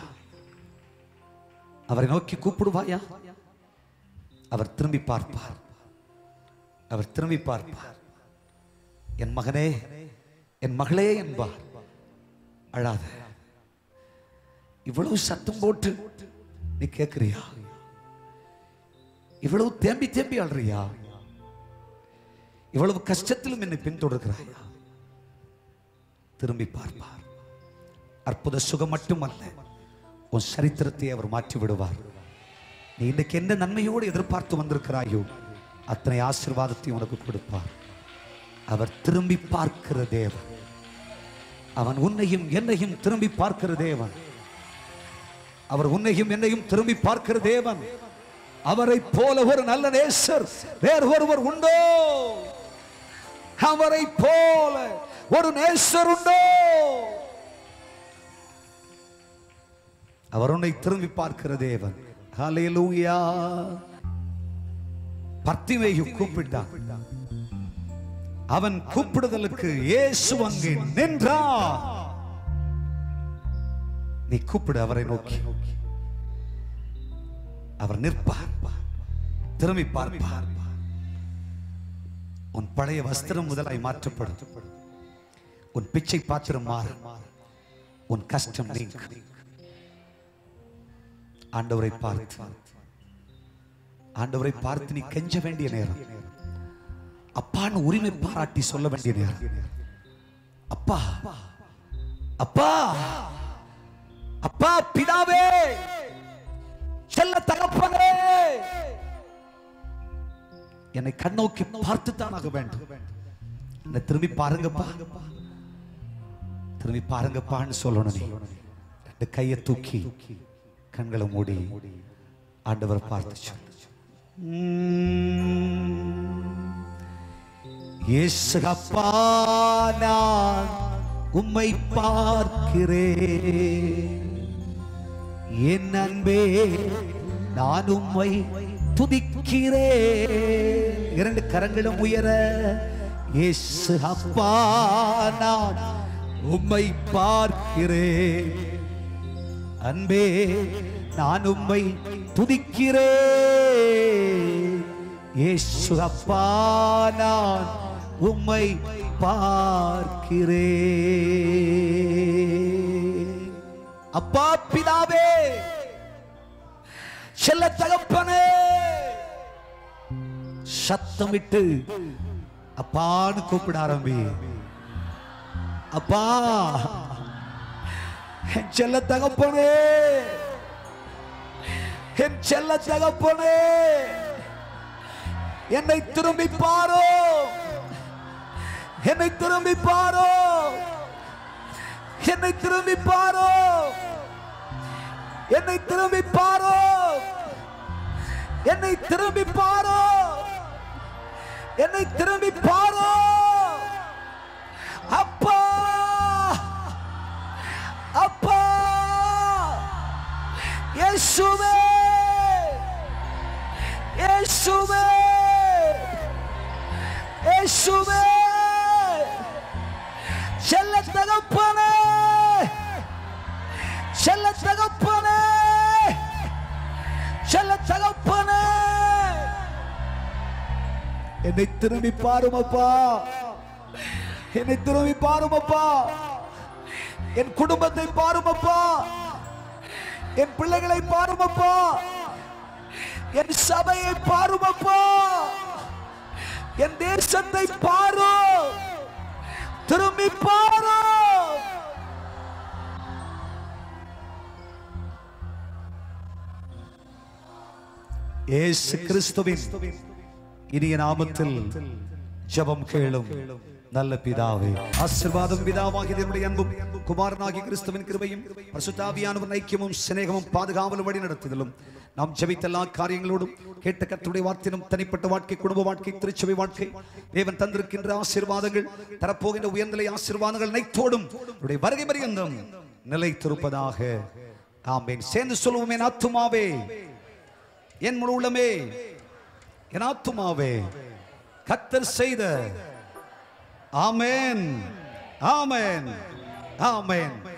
அவரை நோக்கி கூப்பிடுவாயா அவர் திரும்பி பார்ப்பார் அவர் திரும்பி பார்ப்பார் என் மகனே என் மகளே என்பார் அழாத இவ்வளவு சத்தம் போட்டு நீ கேட்கிறியா இவ்வளவு தேம்பி தேம்பி அழுறியா இவ்வளவு கஷ்டத்திலும் என்னை பின்தொடர்கிறாயா திரும்பி பார்ப்பார் அற்புத சுகம் மட்டுமல்ல உன் சரித்திரத்தை அவர் மாற்றி விடுவார் நீ இன்றைக்கு எந்த நன்மையோடு எதிர்பார்த்து வந்திருக்கிறாயோ அத்தனை ஆசீர்வாதத்தை உனக்கு கொடுப்பார் அவர் திரும்பி பார்க்கிற தேவன் அவன் உன்னையும் என்னையும் திரும்பி பார்க்கிற தேவன் அவர் உன்னையும் என்னையும் திரும்பி பார்க்கிற தேவன் அவரை போல ஒரு நல்ல நேசர் வேறு ஒருவர் உண்டோ அவரை போல ஒரு நேசர் உண்டோ அவர் உன்னை திரும்பி பார்க்கிற தேவன் ஹalleluya பர்த்திமேயு கூப்பிட்டான் அவன் கூப்பிடுதலுக்கு இயேசு அங்கே நின்றார் நீ கூப்பிடு அவரை நோக்கி அவர் நிற்பார் திரும்பி பார்ப்பார் உன் பழைய வஸ்திரம் முதலாய் மாற்றப்படும் உன் பிச்சை பாத்திரம் மாறும் உன் கஷ்டம் நீங்கும் ஆண்டவரை பார்த்து ஆண்டவரை பார்த்து நீ கெஞ்ச வேண்டிய நேரம் அப்பான்னு உரிமை பாராட்டி சொல்ல வேண்டிய நேரம் அப்பா அப்பா அப்பா பிதாவே செல்ல தகப்பனே என்னை கண்ணோக்கி பார்த்து தான் ஆக வேண்டும் என்னை திரும்பி பாருங்கப்பா திரும்பி பாருங்கப்பான்னு சொல்லணும் நீ ரெண்டு கையை தூக்கி கண்களை மூடி ஆண்டவரை பார்த்து சொல்லு இயேசு அப்பா நான் உம்மை பார்க்கிறேன் என் அன்பே நான் உம்மை துதிக்கிறேன் இரண்டு கரங்களும் உயர இயேசு அப்பா நான் உம்மை பார்க்கிறேன் அன்பே நான் உம்மை துதிக்கிறேன் இயேசு அப்பா நான் உம்மை பார்க்கிறேன் அப்பா பிதாவே செல்ல தகப்பனே சத்தமிட்டு அப்பான்னு கூப்பிட ஆரம்பி அப்பா என் செல்ல தகப்பனே என் செல்ல தகப்பனே என்னை திரும்பி பாரோ என்னை திரும்பி பாரோ என்னை திரும்பி பாரோ என்னை திரும்பி பாரோ என்னை திரும்பி பாரோ என்னை திரும்பி பாரோ அப்பா அப்பா இயேசுவே இயேசுவே இயேசுவே செல்ல தகப்பனே செல்ல தகப்பனே செல்ல தகப்பனே என்னை திரும்பி பாருமப்பா என்னை திரும்பி பாருமப்பா என் குடும்பத்தை பாருமப்பா என் பிள்ளைகளை பாருமப்பா என் சபையை பாருமப்பா என் தேசத்தை பாரு திரும்பி பாரு இயேசு கிறிஸ்துவின் இனிய நாமத்தில் ஜெபம் கேளும் நல்ல பிதாவே ஆசீர்வாதம் பிதாவாகிய தேவனுடைய அன்பும் குமாரனாகிய கிறிஸ்துவின் கிருபையும் பரிசுத்தாவியானவர் ஐக்கியமும் சிநேகமும் பாதுகாவலும் வழி நடத்துதலும் நாம் ஜெபித்த எல்லா காரியங்களோடும் கேட்ட கர்த்தருடைய வார்த்தையிலும் தனிப்பட்ட வாழ்க்கை குடும்ப வாழ்க்கை திருச்சபை வாழ்க்கை தேவன் தந்திருக்கின்ற ஆசீர்வாதங்கள் தரப்போகின்ற உயர்நிலை ஆசீர்வாதங்கள் அனைத்தோடும் அவருடைய வருகை பரியந்தம் நிலைத்திருப்பதாக ஆமென் சேர்ந்து சொல்லுவோம் என் ஆத்துமாவே என் முழு உள்ளமே என் ஆத்துமாவே கத்தர் செய்த ஆமென் ஆமென் ஆமென்